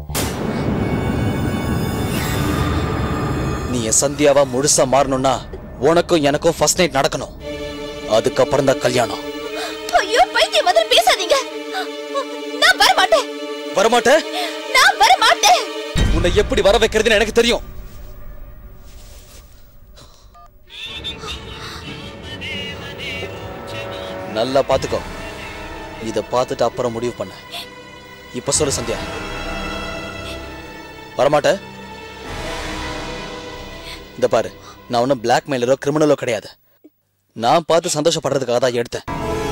நீ என் சந்தியாவா முழுசா மாறணும்னா உனக்கும் எனக்கும் ஃபர்ஸ்ட் நைட் நடக்கணும் அதுக்கப்புறம் தான் கல்யாணம் ஐயோ பைத்தியம் மாதிரி பேசாதீங்க நான் வர மாட்டேன் வரமாட்ட நான் வர மாட்டேன் உன்னை எப்படி வர வைக்கிறதுன்னு எனக்கு தெரியும் நல்லா பாத்துக்கோ இத பார்த்துட்டு அப்புறம் முடிவு பண்ண இப்ப சொல்லு சந்தியா வரமாட்ட இந்த பாரு நான் ஒன்றும் பிளாக்மெயிலரோ கிரிமினலோ கிடையாது நான் பார்த்து சந்தோஷப்படுறதுக்காக தான் எடுத்தேன்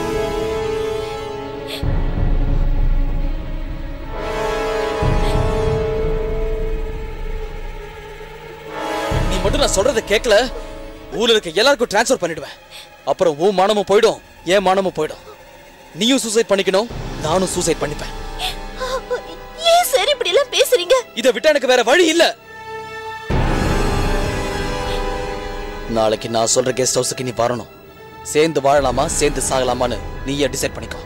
நீ மட்டும் நான் சொல்றதை கேட்கல ஊர்ல இருக்க எல்லாருக்கும் ட்ரான்ஸ்ஃபர் பண்ணிடுவேன் அப்புறம் உன் மானமும் போயிடும் என் மானமும் போயிடும் நீயும் சூசைட் பண்ணிக்கணும் நானும் சூசைட் பண்ணிப்பேன் ஏன் சார் இப்படி எல்லாம் பேசுறீங்க இதை விட்டா எனக்கு வேற வழி இல்ல நாளைக்கு நான் சொல்ற கெஸ்ட் ஹவுஸுக்கு நீ வரணும் சேர்ந்து வாழலாமா சேர்ந்து சாகலாமான்னு நீயே டிசைட் பண்ணிக்கோ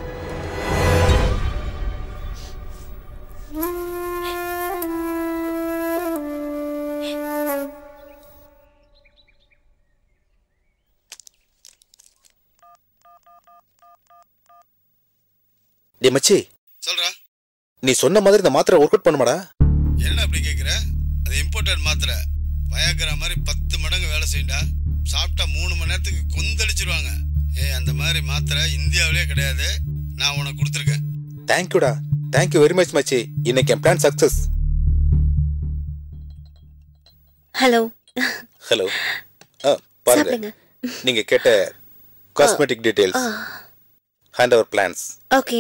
டே மச்சி சொல்றா நீ சொன்ன மாதிரி இந்த மாத்திரை ஒர்க் அவுட் பண்ணுமாடா என்ன அப்படி கேட்குற அது இம்போர்ட்டட் மாத்திரை வயாக்கிற மாதிரி பத்து மடங்கு வேலை செய்யுண்டா சாப்பிட்டா மூணு மணி நேரத்துக்கு கொந்தளிச்சிருவாங்க ஏய் அந்த மாதிரி மாத்திரை இந்தியாவிலே கிடையாது நான் உனக்கு கொடுத்துருக்கேன் தேங்க்யூடா தேங்க்யூ வெரி மச் மச்சி இன்னைக்கு என் பிளான் சக்சஸ் ஹலோ ஹலோ ஆ பாருங்க சாப்பிடுங்க நீங்க கேட்ட cosmetic details hand over plans okay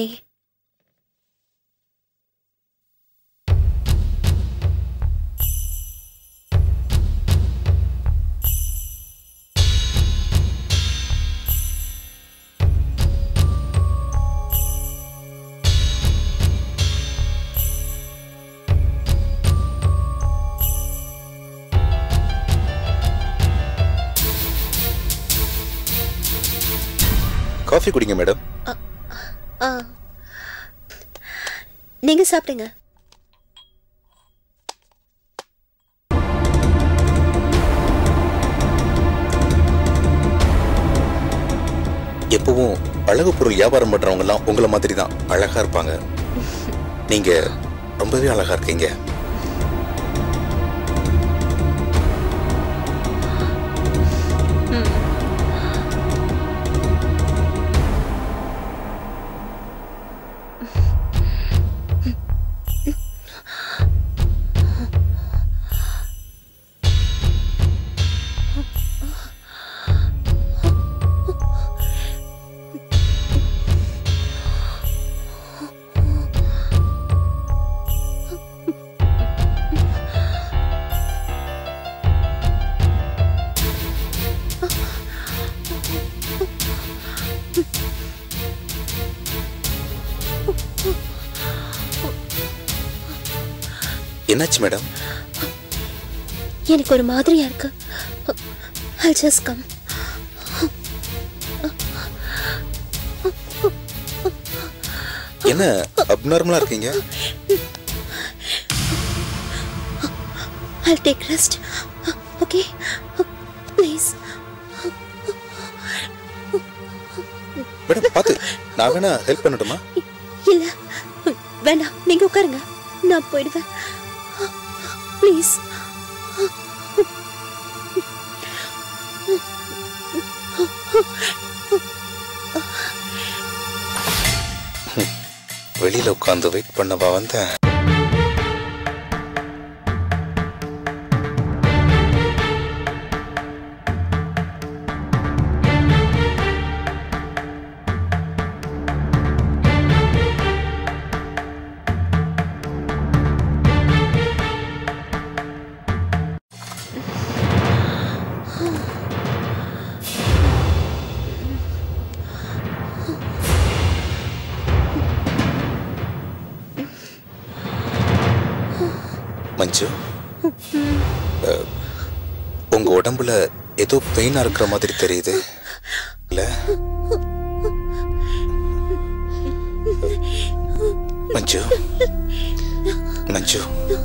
coffee குடிங்க மேடம் ஆ நீங்க சாப்பிடுங்க எப்பவும் அழகு பொருள் வியாபாரம் பண்றவங்க எல்லாம் உங்களை மாதிரி தான் அழகா இருப்பாங்க நீங்க ரொம்பவே அழகா இருக்கீங்க என்னாச்சு மேடம் எனக்கு ஒரு மாதிரியா இருக்கு I'll just come என்ன அப்நார்மலா இருக்கீங்க I'll take rest okay please madam பார்த்து நான் வேணா ஹெல்ப் பண்ணட்டுமா இல்ல வேண்டாம் நீங்க உட்காருங்க நான் போயிடுவேன் ப்ளீஸ் வெளியில உட்காந்து வெயிட் பண்ணவா வந்தேன் மஞ்சு அஹ், உங்க உடம்புல ஏதோ பெயினா இருக்கிற மாதிரி தெரியுது இல்ல மஞ்சு மஞ்சு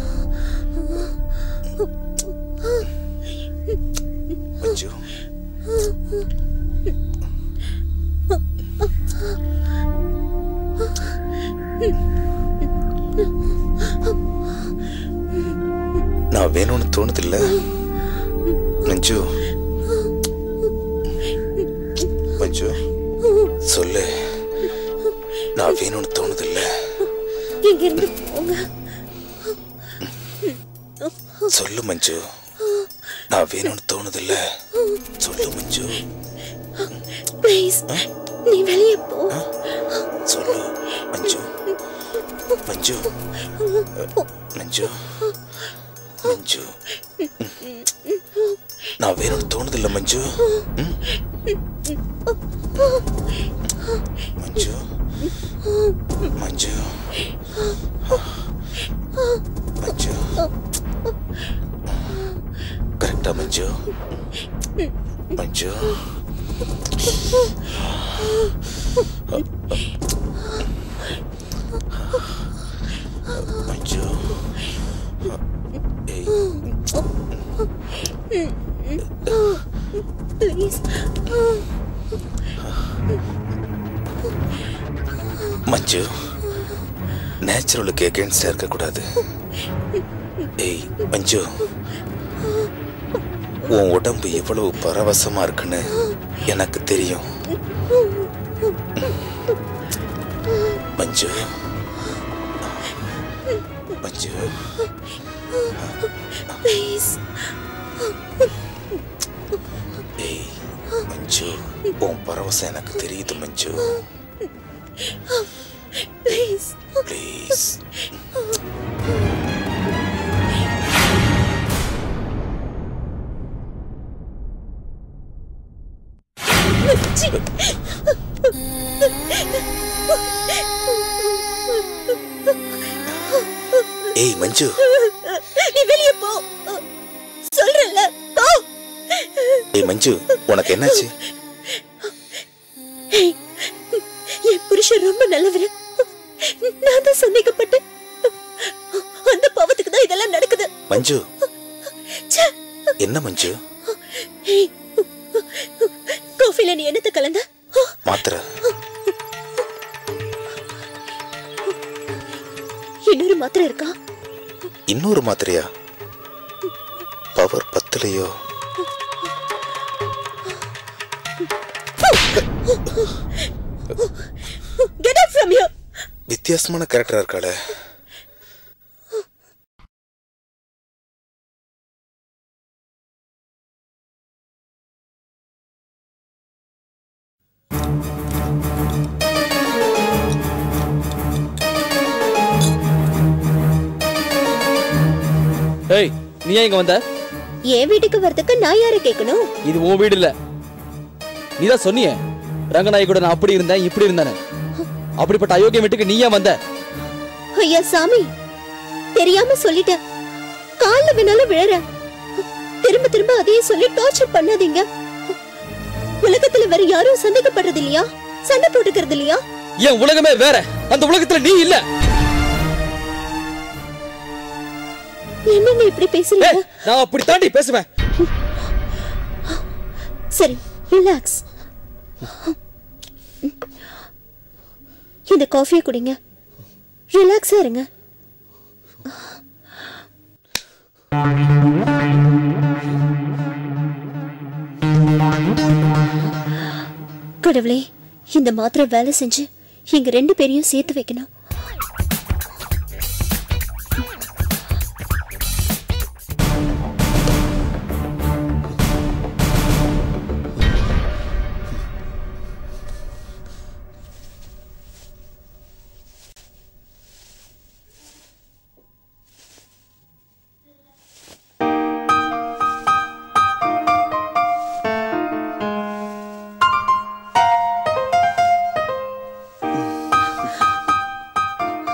மஞ்சு நான் வேணும்னு தோணுதில்ல மஞ்சு மஞ்சு சொல்லு நான் வேணும்னு தோணுதில்ல இங்க இருந்து போங்க சொல்லு மஞ்சு நான் வேணும்னு தோணுதில்ல சொல்லு மஞ்சு ப்ளீஸ் நீ வெளியே போ சொல்லு மஞ்சு மஞ்சு மஞ்சு மஞ்சு நான் வேணும்னு தோணுதில்ல மஞ்சு ம்? மஞ்சு மஞ்சு மஞ்சு கரெக்டா மஞ்சு மஞ்சு மஞ்சு ப்ளீஸ் மஞ்சு நேச்சுரலுக்கு எகேன்ஸ்டா இருக்கக்கூடாது ஏய் மஞ்சு உன் உடம்பு எவ்வளவு பரவசமா இருக்குன்னு எனக்கு தெரியும் மஞ்சு மஞ்சு ப்ளீஸ் ஏய் மஞ்சு உன் பரவசம் எனக்கு தெரியுது மஞ்சு ப்ளீஸ் ப்ளீஸ் ஏய் மஞ்சு நீ வெளியே போ சொல்றல போ ஏய் மஞ்சு உனக்கு என்னாச்சு ஏய், என் புருஷன் ரொம்ப நல்லவர் நான் தான் சந்தேகப்பட்டேன் அந்த பாவத்துக்கு தான் இதெல்லாம் நடக்குது மஞ்சு ச்சே. என்ன மஞ்சு ஏய், காஃபில நீ என்னத்த கலந்த மாத்திரை இன்னொரு மாத்திரை இருக்கா இன்னொரு மாத்திரையா பவர் பத்தலையோ கெட் அவுட் ஃப்ரம் ஹியர் வித்தியாசமான கேரக்டரா இருக்காளே ஏய் நீ ஏன் இங்க வந்த என் வீட்டுக்கு வரதுக்கு நான் யாரை கேட்கணும் இது உன் வீடு இல்ல நீ தான் சொன்னியே ரங்கநாயகி கூட நான் அப்படி இருந்தேன் இப்படி இருந்தேன் அப்படிப்பட்ட அயோக்கிய வீட்டுக்கு நீ ஏன் வந்த ஐயா சாமி தெரியாம சொல்லிட்டேன் கால்ல வேணாலும் விழற திரும்ப திரும்ப அதையே சொல்லி டார்ச்சர் பண்ணாதீங்க உலகத்துல வேற யாரும் சந்தேகப்படுறது இல்லையா சண்டை போட்டுக்கிறது இல்லையா என் உலகமே வேற அந்த உலகத்துல நீ இல்ல என்னங்க இப்படி பேசுறீங்க நான் அப்படி தாண்டி பேசுவேன் சரி ரிலாக்ஸ் இந்த காஃபியை குடிங்க ரிலாக்ஸா இருங்க கடவுளே இந்த மாத்திரை வேலை செஞ்சு எங்க ரெண்டு பேரையும் சேர்த்து வைக்கணும்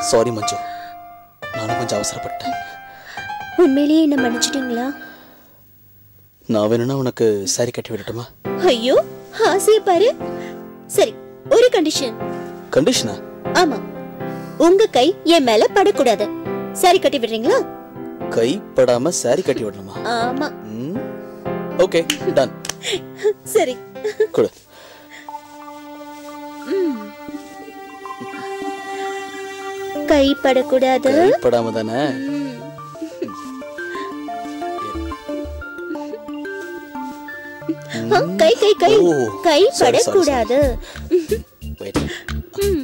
சாரி மஞ்சு நானும் கொஞ்சம் அவசரப்பட்டேன் உண்மையிலேயே என்ன மன்னிச்சிட்டீங்களா நான் வேணும்னா உனக்கு சாரி கட்டி விடட்டுமா ஐயோ ஆசைய பாரு சரி ஒரு கண்டிஷன் கண்டிஷனா ஆமா உங்க கை என் மேல படக்கூடாது சரி கட்டி விடுறீங்களா கை படாம சாரி கட்டி விடணுமா ஆமா ஓகே டன் சரி கொடு ம். கை படக்கூடாது கை படாம தானே ஆ, கை கை கை ஓ, கை sorry, sorry, படக்கூடாது Wait. ம்.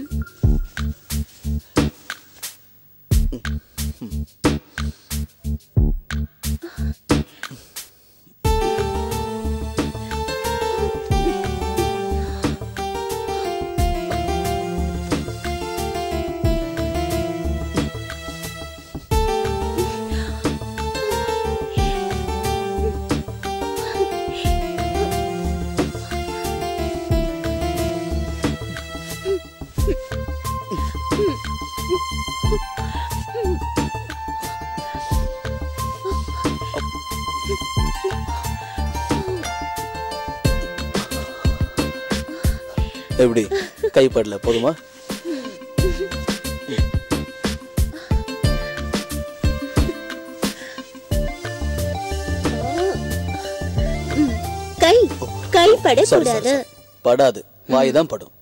எப்படி கை படல போதுமா கை கை Sorry, sorry, படக்கூடாது sorry. படாது வாய் தான் படும்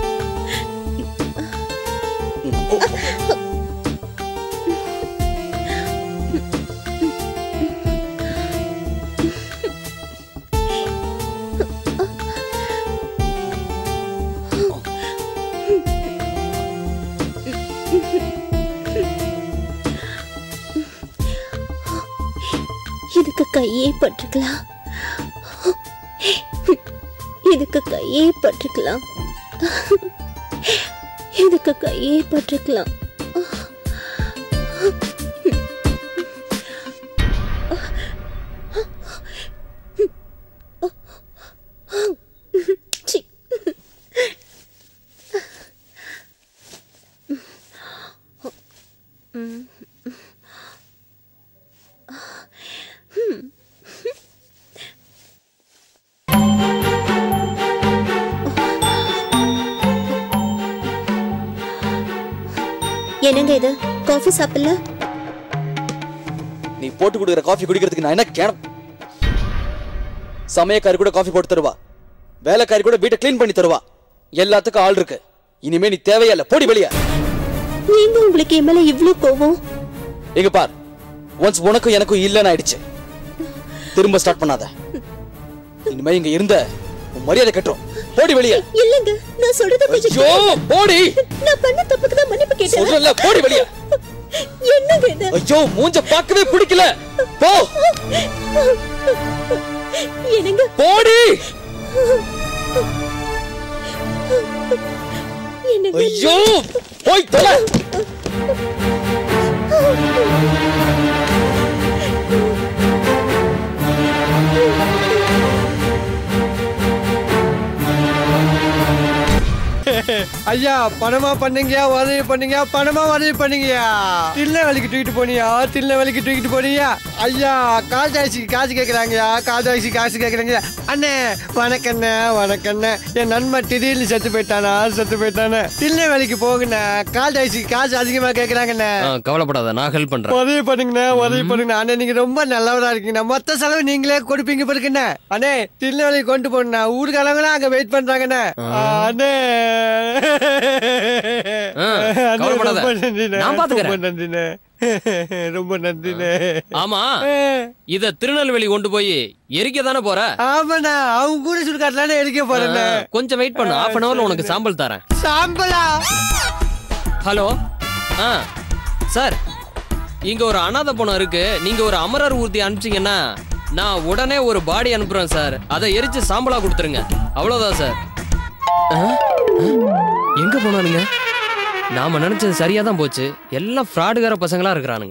இதுக்கு கையே பட்டிருக்கலாம் இதுக்கு கையே பட்டிருக்கலாம் இதுக்கு கையே பட்டிருக்கலாம் சி. ம். ம். என்னங்க இது காஃபி சாப்பிடல நீ போட்டு கொடுக்குற காஃபி குடிக்கிறதுக்கு நான் என்ன கேனம் சமயக்காரி கூட காஃபி போட்டு தருவா வேலைக்காரி கூட வீட்டை க்ளீன் பண்ணி தருவா எல்லாத்துக்கும் ஆள் இருக்கு இனிமே நீ தேவையா இல்ல போடி வெளிய நீங்க உங்களுக்கு என் மேல இவ்ளோ கோவம் எங்க பார் ஒன்ஸ் உனக்கும் எனக்கும் இல்லைன்னு ஆயிடுச்சு திரும்ப ஸ்டார்ட் பண்ணாத இனிமே இங்க இருந்த உன் மரியாதை கட்டுறோம் போடி வெளிய இல்லங்க நான் சொல்றது கொஞ்சம் ஐயோ போடி நான் பண்ண தப்புக்கு தான் மன்னிப்பு கேட்டேன் சொல்றல போடி வெளிய என்னங்க இது ஐயோ மூஞ்ச பார்க்கவே பிடிக்கல போ என்னங்க போடி என்னங்க ஐயோ போய் தொலை ஐயா பணமா பண்ணுங்கயா உதவி பண்ணுங்க பணமா உதவி பண்ணுங்கயா திருநெல்வேலிக்கு தூக்கிட்டு போனியா திருநெல்வேலிக்கு தூக்கிட்டு போனியா ஐயா காசு ஆயிடுச்சு காசு கேட்குறாங்கய்யா காசு ஆயிடுச்சு காசு கேட்குறாங்க அண்ணே வணக்கண்ணே வணக்கண்ணே என் நண்பன் திடீர்னு செத்து போயிட்டானா செத்து போயிட்டானே திருநெல்வேலிக்கு போங்கண்ணே காசு ஆயிடுச்சு காசு அதிகமாக கேட்குறாங்கண்ணே ஆ, கவலைப்படாத நான் ஹெல்ப் பண்றேன் உதவி பண்ணுங்கண்ணே உதவி பண்ணுங்கண்ணே அண்ணே நீங்க ரொம்ப நல்லவரா இருக்கீங்க மொத்த செலவு நீங்களே கொடுப்பீங்க பிறகுண்ணே அண்ணே திருநெல்வேலி கொண்டு போனா ஊருக்காரங்களாம் அங்க வெயிட் பண்றாங்கண்ணே ஆ, அண்ணே ஆ, அண்ணே, கவலைப்படாத. ரொம்ப நன்றிண்ணே. நான் பாத்துக்கறேன். ரொம்ப நன்றிண்ணே ரொம்ப நன்றிண்ணே ஆமா இத திருநெல்வேலி கொண்டு போய் எரிக்க தானே போற ஆமாண்ணா அவங்க கூட சுடுகாட்டுல எரிக்க போறேண்ணே ஆ, கொஞ்சம் வெயிட் பண்ணு half அன் ஹவர்ல உனக்கு சாம்பிள் தரேன் சாம்பலா ஹலோ ஆ சார் இங்க ஒரு அனாதை பொண்ணு இருக்கு நீங்க ஒரு அமரர் ஊர்தி அனுப்பிச்சீங்கன்னா நான் உடனே ஒரு பாடி அனுப்புறேன் சார் அதை எரிச்சு சாம்பலா கொடுத்துருங்க அவ்வளவுதான் சார் ஆ? ஆ? எங்க போனானுங்க நாம நினைச்சது சரியா தான் போச்சு எல்லாம் ஃப்ராடுகார பசங்களா இருக்கிறானுங்க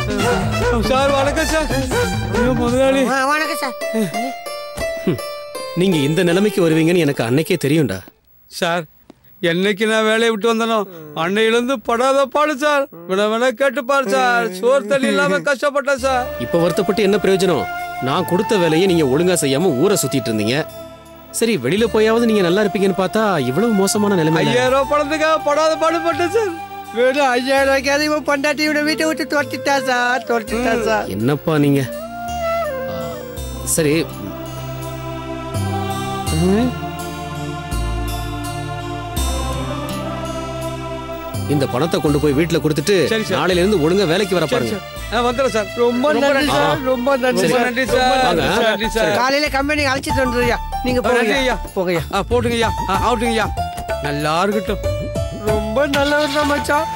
சார் வணக்கம் சார் ஐயோ முதலாளி வணக்கம் சார் நீங்க இந்த நிலைமைக்கு வருவீங்கன்னு எனக்கு அன்னைக்கே தெரியும்டா சார் என்னைக்கு நான் வேலையை விட்டு வந்தனோ அன்னையிலிருந்து படாத பாடு சார் வேணா வேணா கேட்டுப்பாரு சார் சோறு தண்ணி இல்லாம கஷ்டப்பட்டேன் சார் இப்ப வருத்தப்பட்டு என்ன பிரயோஜனம் நான் கொடுத்த வேலையை நீங்க ஒழுங்கா செய்யாம ஊரை சுத்திட்டு இருந்தீங்க சரி வெளியில போயாவது நீங்க நல்லா இருப்பீங்கன்னு பார்த்தா இவ்வளவு மோசமான நிலைமை ஐயாயிரம் ரூபாய் பணத்துக்காக படாத பாடுபட்டேன் சார் வெறும் ஐயாயிரம் ரூபாய்க்கு அதிகமாக பொண்டாட்டி இவனை வீட்டை விட்டு துரத்திட்டா சார் துரத்திட்டா சார் என்னப்பா நீங்க ஆ, சரி இந்த பணத்தை கொண்டு போய் வீட்டுல கொடுத்துட்டு சரி, சார். நாளையில இருந்து ஒழுங்கா வேலைக்கு வர பாருங்க வந்துடுறேன் சார் ரொம்ப நன்றி ஆ. சார் ரொம்ப நன்றி சரி. சார் நன்றி சார். வாங்க. நன்றி சார். காலையில கம்பெனி அழைச்சிட்டு வந்துருயா நீங்க நன்றி போங்க ஐயா போங்கய்யா ஆ போட்டுங்கய்யா ஆ அவுட்டுங்கய்யா நல்லா இருக்கட்டும் ரொம்ப நல்லவர் தான் மச்சான்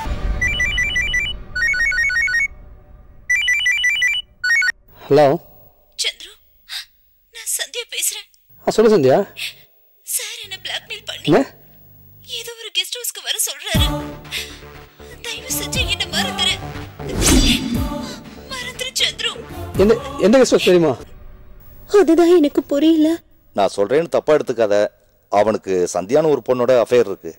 ஹலோ சந்துரு நான் சந்தியா பேசுறேன் ஆ சொல்லு சந்தியா சார் என்ன பிளாக்மெயில் பண்ணி என்ன ஏதோ ஒரு கெஸ்ட் ஹவுஸ்க்கு வர சொல்றாரு தயவு செஞ்சு என்ன மறந்துரு மறந்துரு சந்துரு எந்த எந்த கெஸ்ட் ஹவுஸ் தெரியுமா அதுதான் எனக்கு புரியல நான் சொல்றேன்னு தப்பா எடுத்துக்காத அவனுக்கு சந்தியான ஒரு பொண்ணோட அஃபேர் இருக்கு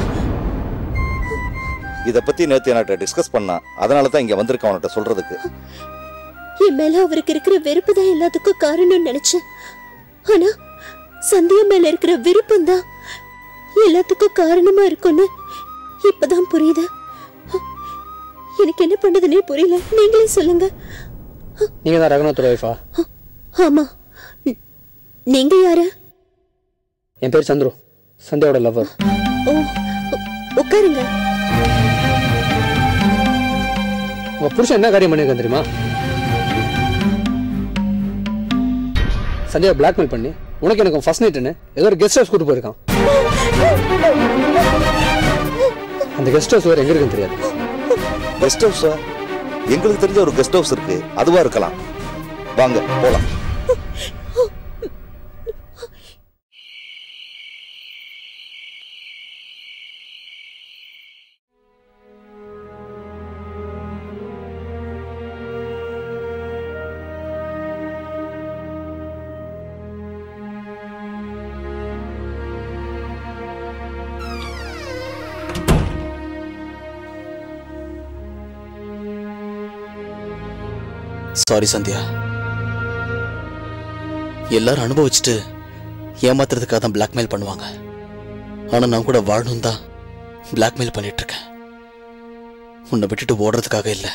இத பத்தி நேத்து என்கிட்ட டிஸ்கஸ் பண்ணான் அதனால தான் இங்க வந்திருக்கேன் அவன்கிட்ட சொல்றதுக்கு என் மேல அவருக்கு இருக்கிற வெறுப்பு தான் எல்லாத்துக்கும் காரணம்னு நினைச்சேன் ஆனா சந்தியா மேல இருக்கிற விருப்பம் தான் எல்லாத்துக்கும் காரணமா இருக்கும்னு இப்பதான் புரியுது எனக்கு என்ன பண்றதுனே புரியல நீங்களே சொல்லுங்க நீங்க தான் ரகுநாத்தோட ஒய்ஃபா ஆமா ந- நீங்க யாரு என் பேர் சந்துரு சந்தியாவோட லவ்வர் ஓ உ- உட்காருங்க உங்க புருஷன் என்ன காரியம் பண்ணிருக்கேன் தெரியுமா சந்தியா பிளாக்மெயில் பண்ணி உனக்கு எனக்கு ஃபர்ஸ்ட் நைட்டுன்னு ஏதோ ஒரு கெஸ்ட் ஹவுஸ் கூட்டு போயிருக்கான் அந்த கெஸ்ட் ஹவுஸ் வேற எங்க இருக்குன்னு தெரியாது கெஸ்ட் ஹவுஸா எங்களுக்கு தெரிஞ்ச ஒரு கெஸ்ட் ஹவுஸ் இருக்கு அதுவா இருக்கலாம் வாங்க போலாம் சாரி சந்தியா எல்லாரும் அனுபவிச்சுட்டு ஏமாத்துறதுக்காக தான் பிளாக்மெயில் பண்ணுவாங்க ஆனா நான் கூட வாழணும் தான் பிளாக்மெயில் பண்ணிட்டு இருக்கேன் உன்னை விட்டுட்டு ஓடுறதுக்காக இல்லை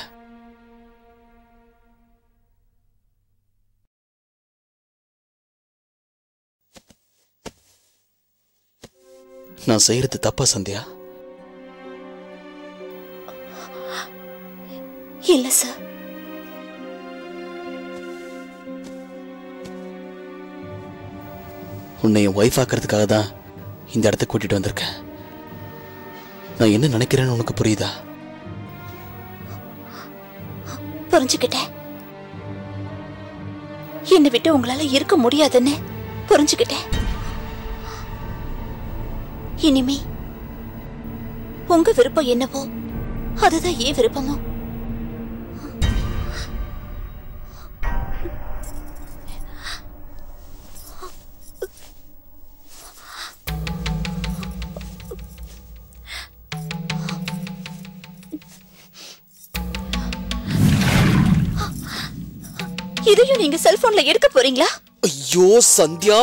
நான் செய்யறது தப்பா சந்தியா இல்ல சார் உன்னை என் ஒய்ஃப் ஆக்கிறதுக்காக தான் இந்த இடத்துக்கு கூட்டிட்டு வந்திருக்கேன் நான் என்ன நினைக்கிறேன்னு உனக்கு புரியுதா புரிஞ்சுக்கிட்டேன் என்னை விட்டு உங்களால இருக்க முடியாதுன்னு புரிஞ்சுக்கிட்டேன் இனிமே உங்க விருப்பம் என்னவோ அதுதான் ஏன் விருப்பமோ இதையும் நீங்க செல்போன்ல எடுக்க போறீங்களா ஐயோ சந்தியா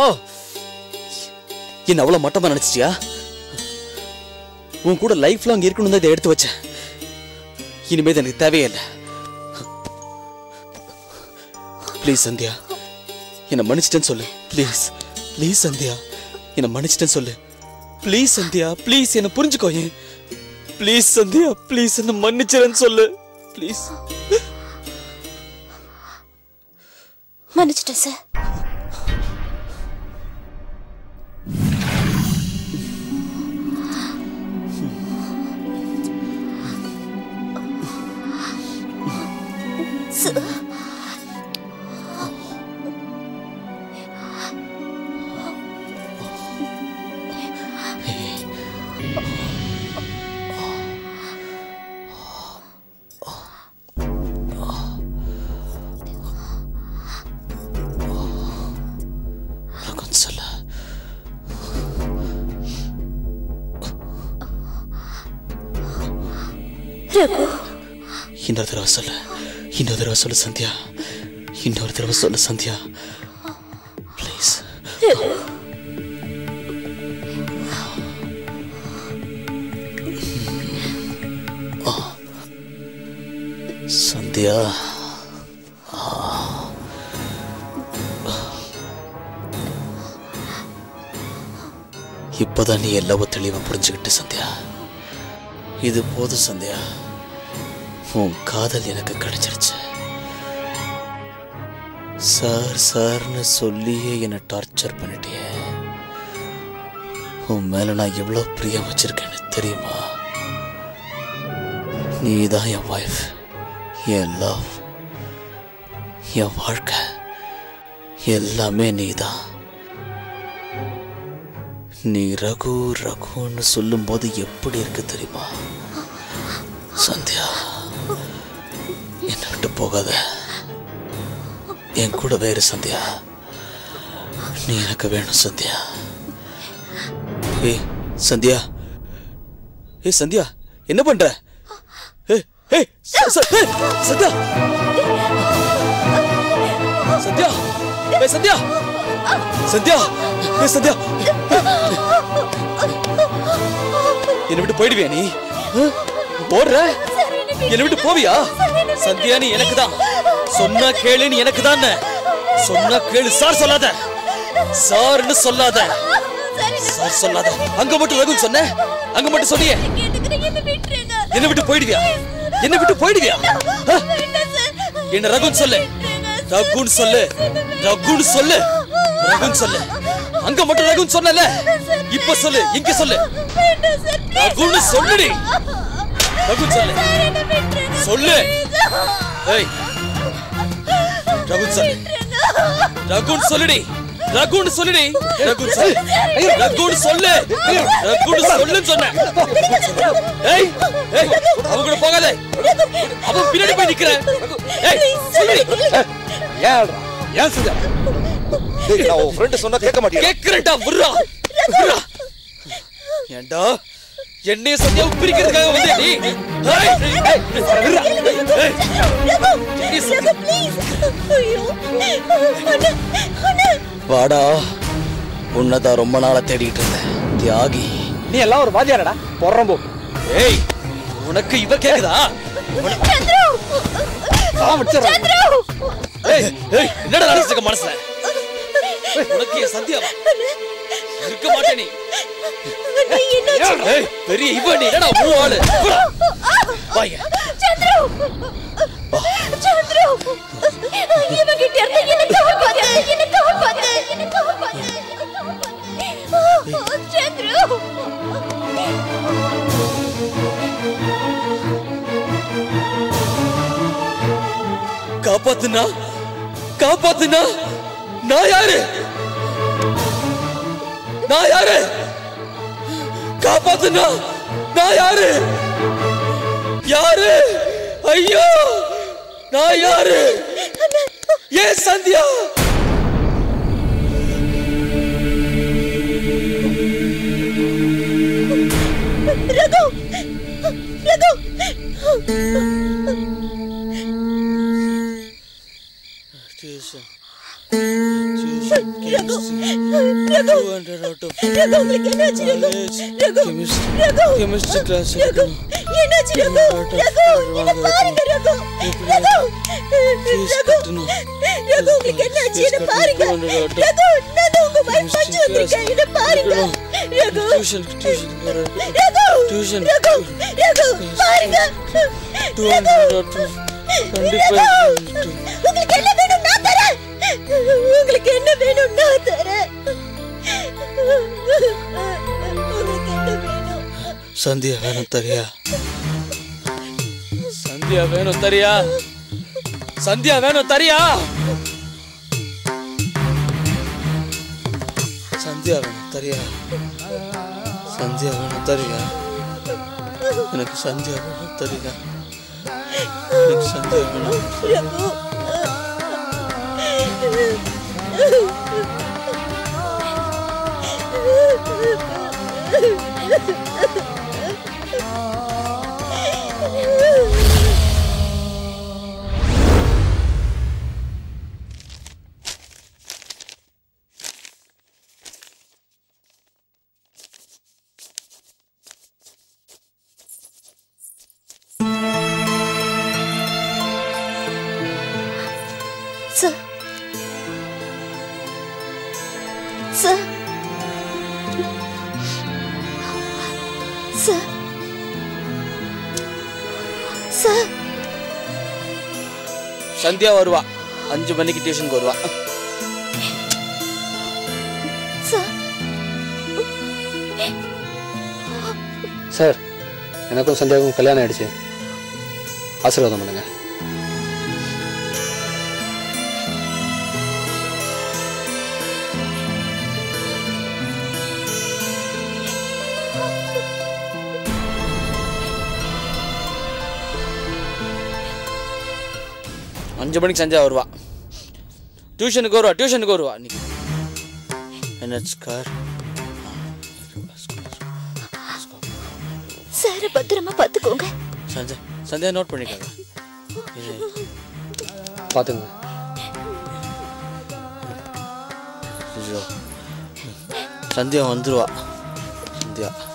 என்ன அவ்வளவு மட்டமா நினைச்சிட்டியா உன் கூட லைஃப் லாங் இருக்கணும் தான் இதை எடுத்து வச்சேன் இனிமே இது எனக்கு தேவையே இல்லை ப்ளீஸ் சந்தியா என்னை மன்னிச்சிட்டேன்னு சொல்லு ப்ளீஸ் ப்ளீஸ் சந்தியா என்னை மன்னிச்சிட்டேன்னு சொல்லு ப்ளீஸ் சந்தியா ப்ளீஸ் என்னை புரிஞ்சுக்கோ ஏன் ப்ளீஸ் சந்தியா ப்ளீஸ் என்னை மன்னிச்சிடன்னு சொல்லு ப்ளீஸ் மன்னிச்சிட்டேன் சார் சார் ரகு இன்னொரு தடவை சொல்லு இன்னொரு தடவை சொல்லு சந்தியா இன்னொரு தடவை சொல்லு சந்தியா ப்ளீஸ் ரகு சந்தியா ஆ. இப்போதான் நீ எல்லாவோ தெளிவா புரிஞ்சுக்கிட்டு சந்தியா இது போதும் சந்தியா உன் காதல் எனக்கு கிடைச்சிருச்சு சார் சார்னு சொல்லியே என்னை டார்ச்சர் பண்ணிட்டியே உன் மேல நான் எவ்வளவு பிரியம் வச்சிருக்கேன்னு தெரியுமா நீ தான் என் ஒய்ஃப் என் லவ் என் வாழ்க்கை எல்லாமே நீதான் நீ ரகு ரகுன்னு சொல்லும்போது எப்படி இருக்கு தெரியுமா சந்தியா என்னை விட்டு போகாத என் கூட வேறு சந்தியா நீ எனக்கு வேணும் சந்தியா ஏய் சந்தியா ஏய் சந்தியா என்ன பண்ற ஏய் ஏய் ச- ச- ஏய், சந்தியா சந்தியா ஏய் சந்தியா சந்தியா ஏய் சந்தியா என்னை விட்டு போயிடுவியா நீ ஆ? ஓடுற என்னை விட்டு போவியா சந்தியா நீ எனக்கு தான் சொன்னா கேளு நீ எனக்கு தான் சொன்னா கேளு சார் சொல்லாத சார்னு சொல்லாத சார் சொல்லாத அங்க மட்டும் ரகுன்னு சொன்ன அங்க மட்டும் சொன்னியே என்ன விட்டு போயிடுவியா என்ன விட்டு போயிடுவியா ஆ? என்ன ரகுன்னு சொல்லு ரகுன்னு சொல்லு ரகுன்னு சொல்லு ரகுன்னு சொல்லு அங்க மட்டும் ரகுன்னு சொன்னல இப்ப சொல்லு இங்க சொல்லு ரகுன்னு சொல்லுடி ரகுன்னு சொல்லு சொல்லு ஏய் ரகுன்னு சொல்லு ரகுன்னு சொல்லுடி ரகுன்னு சொல்லுடி ரகுன்னு சொல்லு ரகுன்னு சொல்லு ரகுன்னு சொல்லுன்னு சொன்னேன் ஏய் ஏய் அவங்க கூட போகாத அவன் பின்னாடி போய் நிக்கிற ஏய் சொல்லுடி ஏன் ஏன் செஞ்சா டேய், நான் உன் ஃப்ரெண்டு சொன்னா கேட்க மாட்டேன் கேக்குறேன்டா விட்றா விட்றா ஏன்டா என்னைய சந்தியா பிரிக்கிறதுக்காக வந்து நீ ஏய், ஏய், விட்றா. ஏய், என்னைய சந்தியா- வாடா உன்னதான் ரொம்ப நாளா தேடிட்டு இருந்தேன் தியாகி நீ எல்லாம் ஒரு வாத்தியாரடா பொறம்போ ஏய் உனக்கு இவ கேக்குதா ஏய் ஏய் என்னடா நினைச்சிருக்க மனசுல உனக்கு என் சந்தியாவா இருக்க மாட்டே நீ ஏய் பெரிய இவ நீ என்னடா உன் ஆளு வாங்க காப்பாத்துனா காப்பாத்துனா நான் யாரு நான் யாரு காப்பாத்துனா நான் யாரு யாரு ஐயோ நான் யாரு ஏன் சந்தியா ரகு ரகு டியூஷன் ரகு ரகு ரகு உங்களுக்கு என்னாச்சு ரகு ரகு ரகு கெமிஸ்ட்ரி கிளாஸ் ரகு என்னாச்சு ரகு ரகு என்ன பாருங்க ரகு ரகு ரகு ரகு உங்களுக்கு என்னாச்சு என்ன பாருங்க ரகு நான் தான் உங்க வைஃப் மஞ்சு வந்திருக்கேன் என்ன பாருங்க Raghu tuition tuition Raghu tuition Raghu Raghu பாருங்க two Raghu hundred twenty Raghu உங்களுக்கு என்ன வேணும் நான் தரேன் உங்களுக்கு என்ன வேணும் நான் தரேன் உங்களுக்கு என்ன வேணும் சந்தியா வேணும் தரியா சந்தியா வேணும் தரியா சந்தியா வேணும் தரியா சந்தியா வேணும் தரியா சந்தியா வேணும் தரியா எனக்கு சந்தியா வேணும் தரியா எனக்கு சந்தியா வேணும் ரகு சார் சந்தியா வருவா அஞ்சு மணிக்கு டியூஷனுக்கு வருவா சார் சார் எனக்கும் சந்தியாவுக்கும் கல்யாணம் ஆயிடுச்சு ஆசீர்வாதம் பண்ணுங்க அஞ்சு மணிக்கு சந்தியா வருவா டியூஷனுக்கு வருவா டியூஷனுக்கு வருவா நீ என்னாச்சு கார் சார பத்திரமா பாத்துக்கோங்க சந்தியா சந்தியா நோட் பண்ணிக்கோங்க இரு. பார்த்துங்க ஐயோ சந்தியா வந்துருவா சந்தியா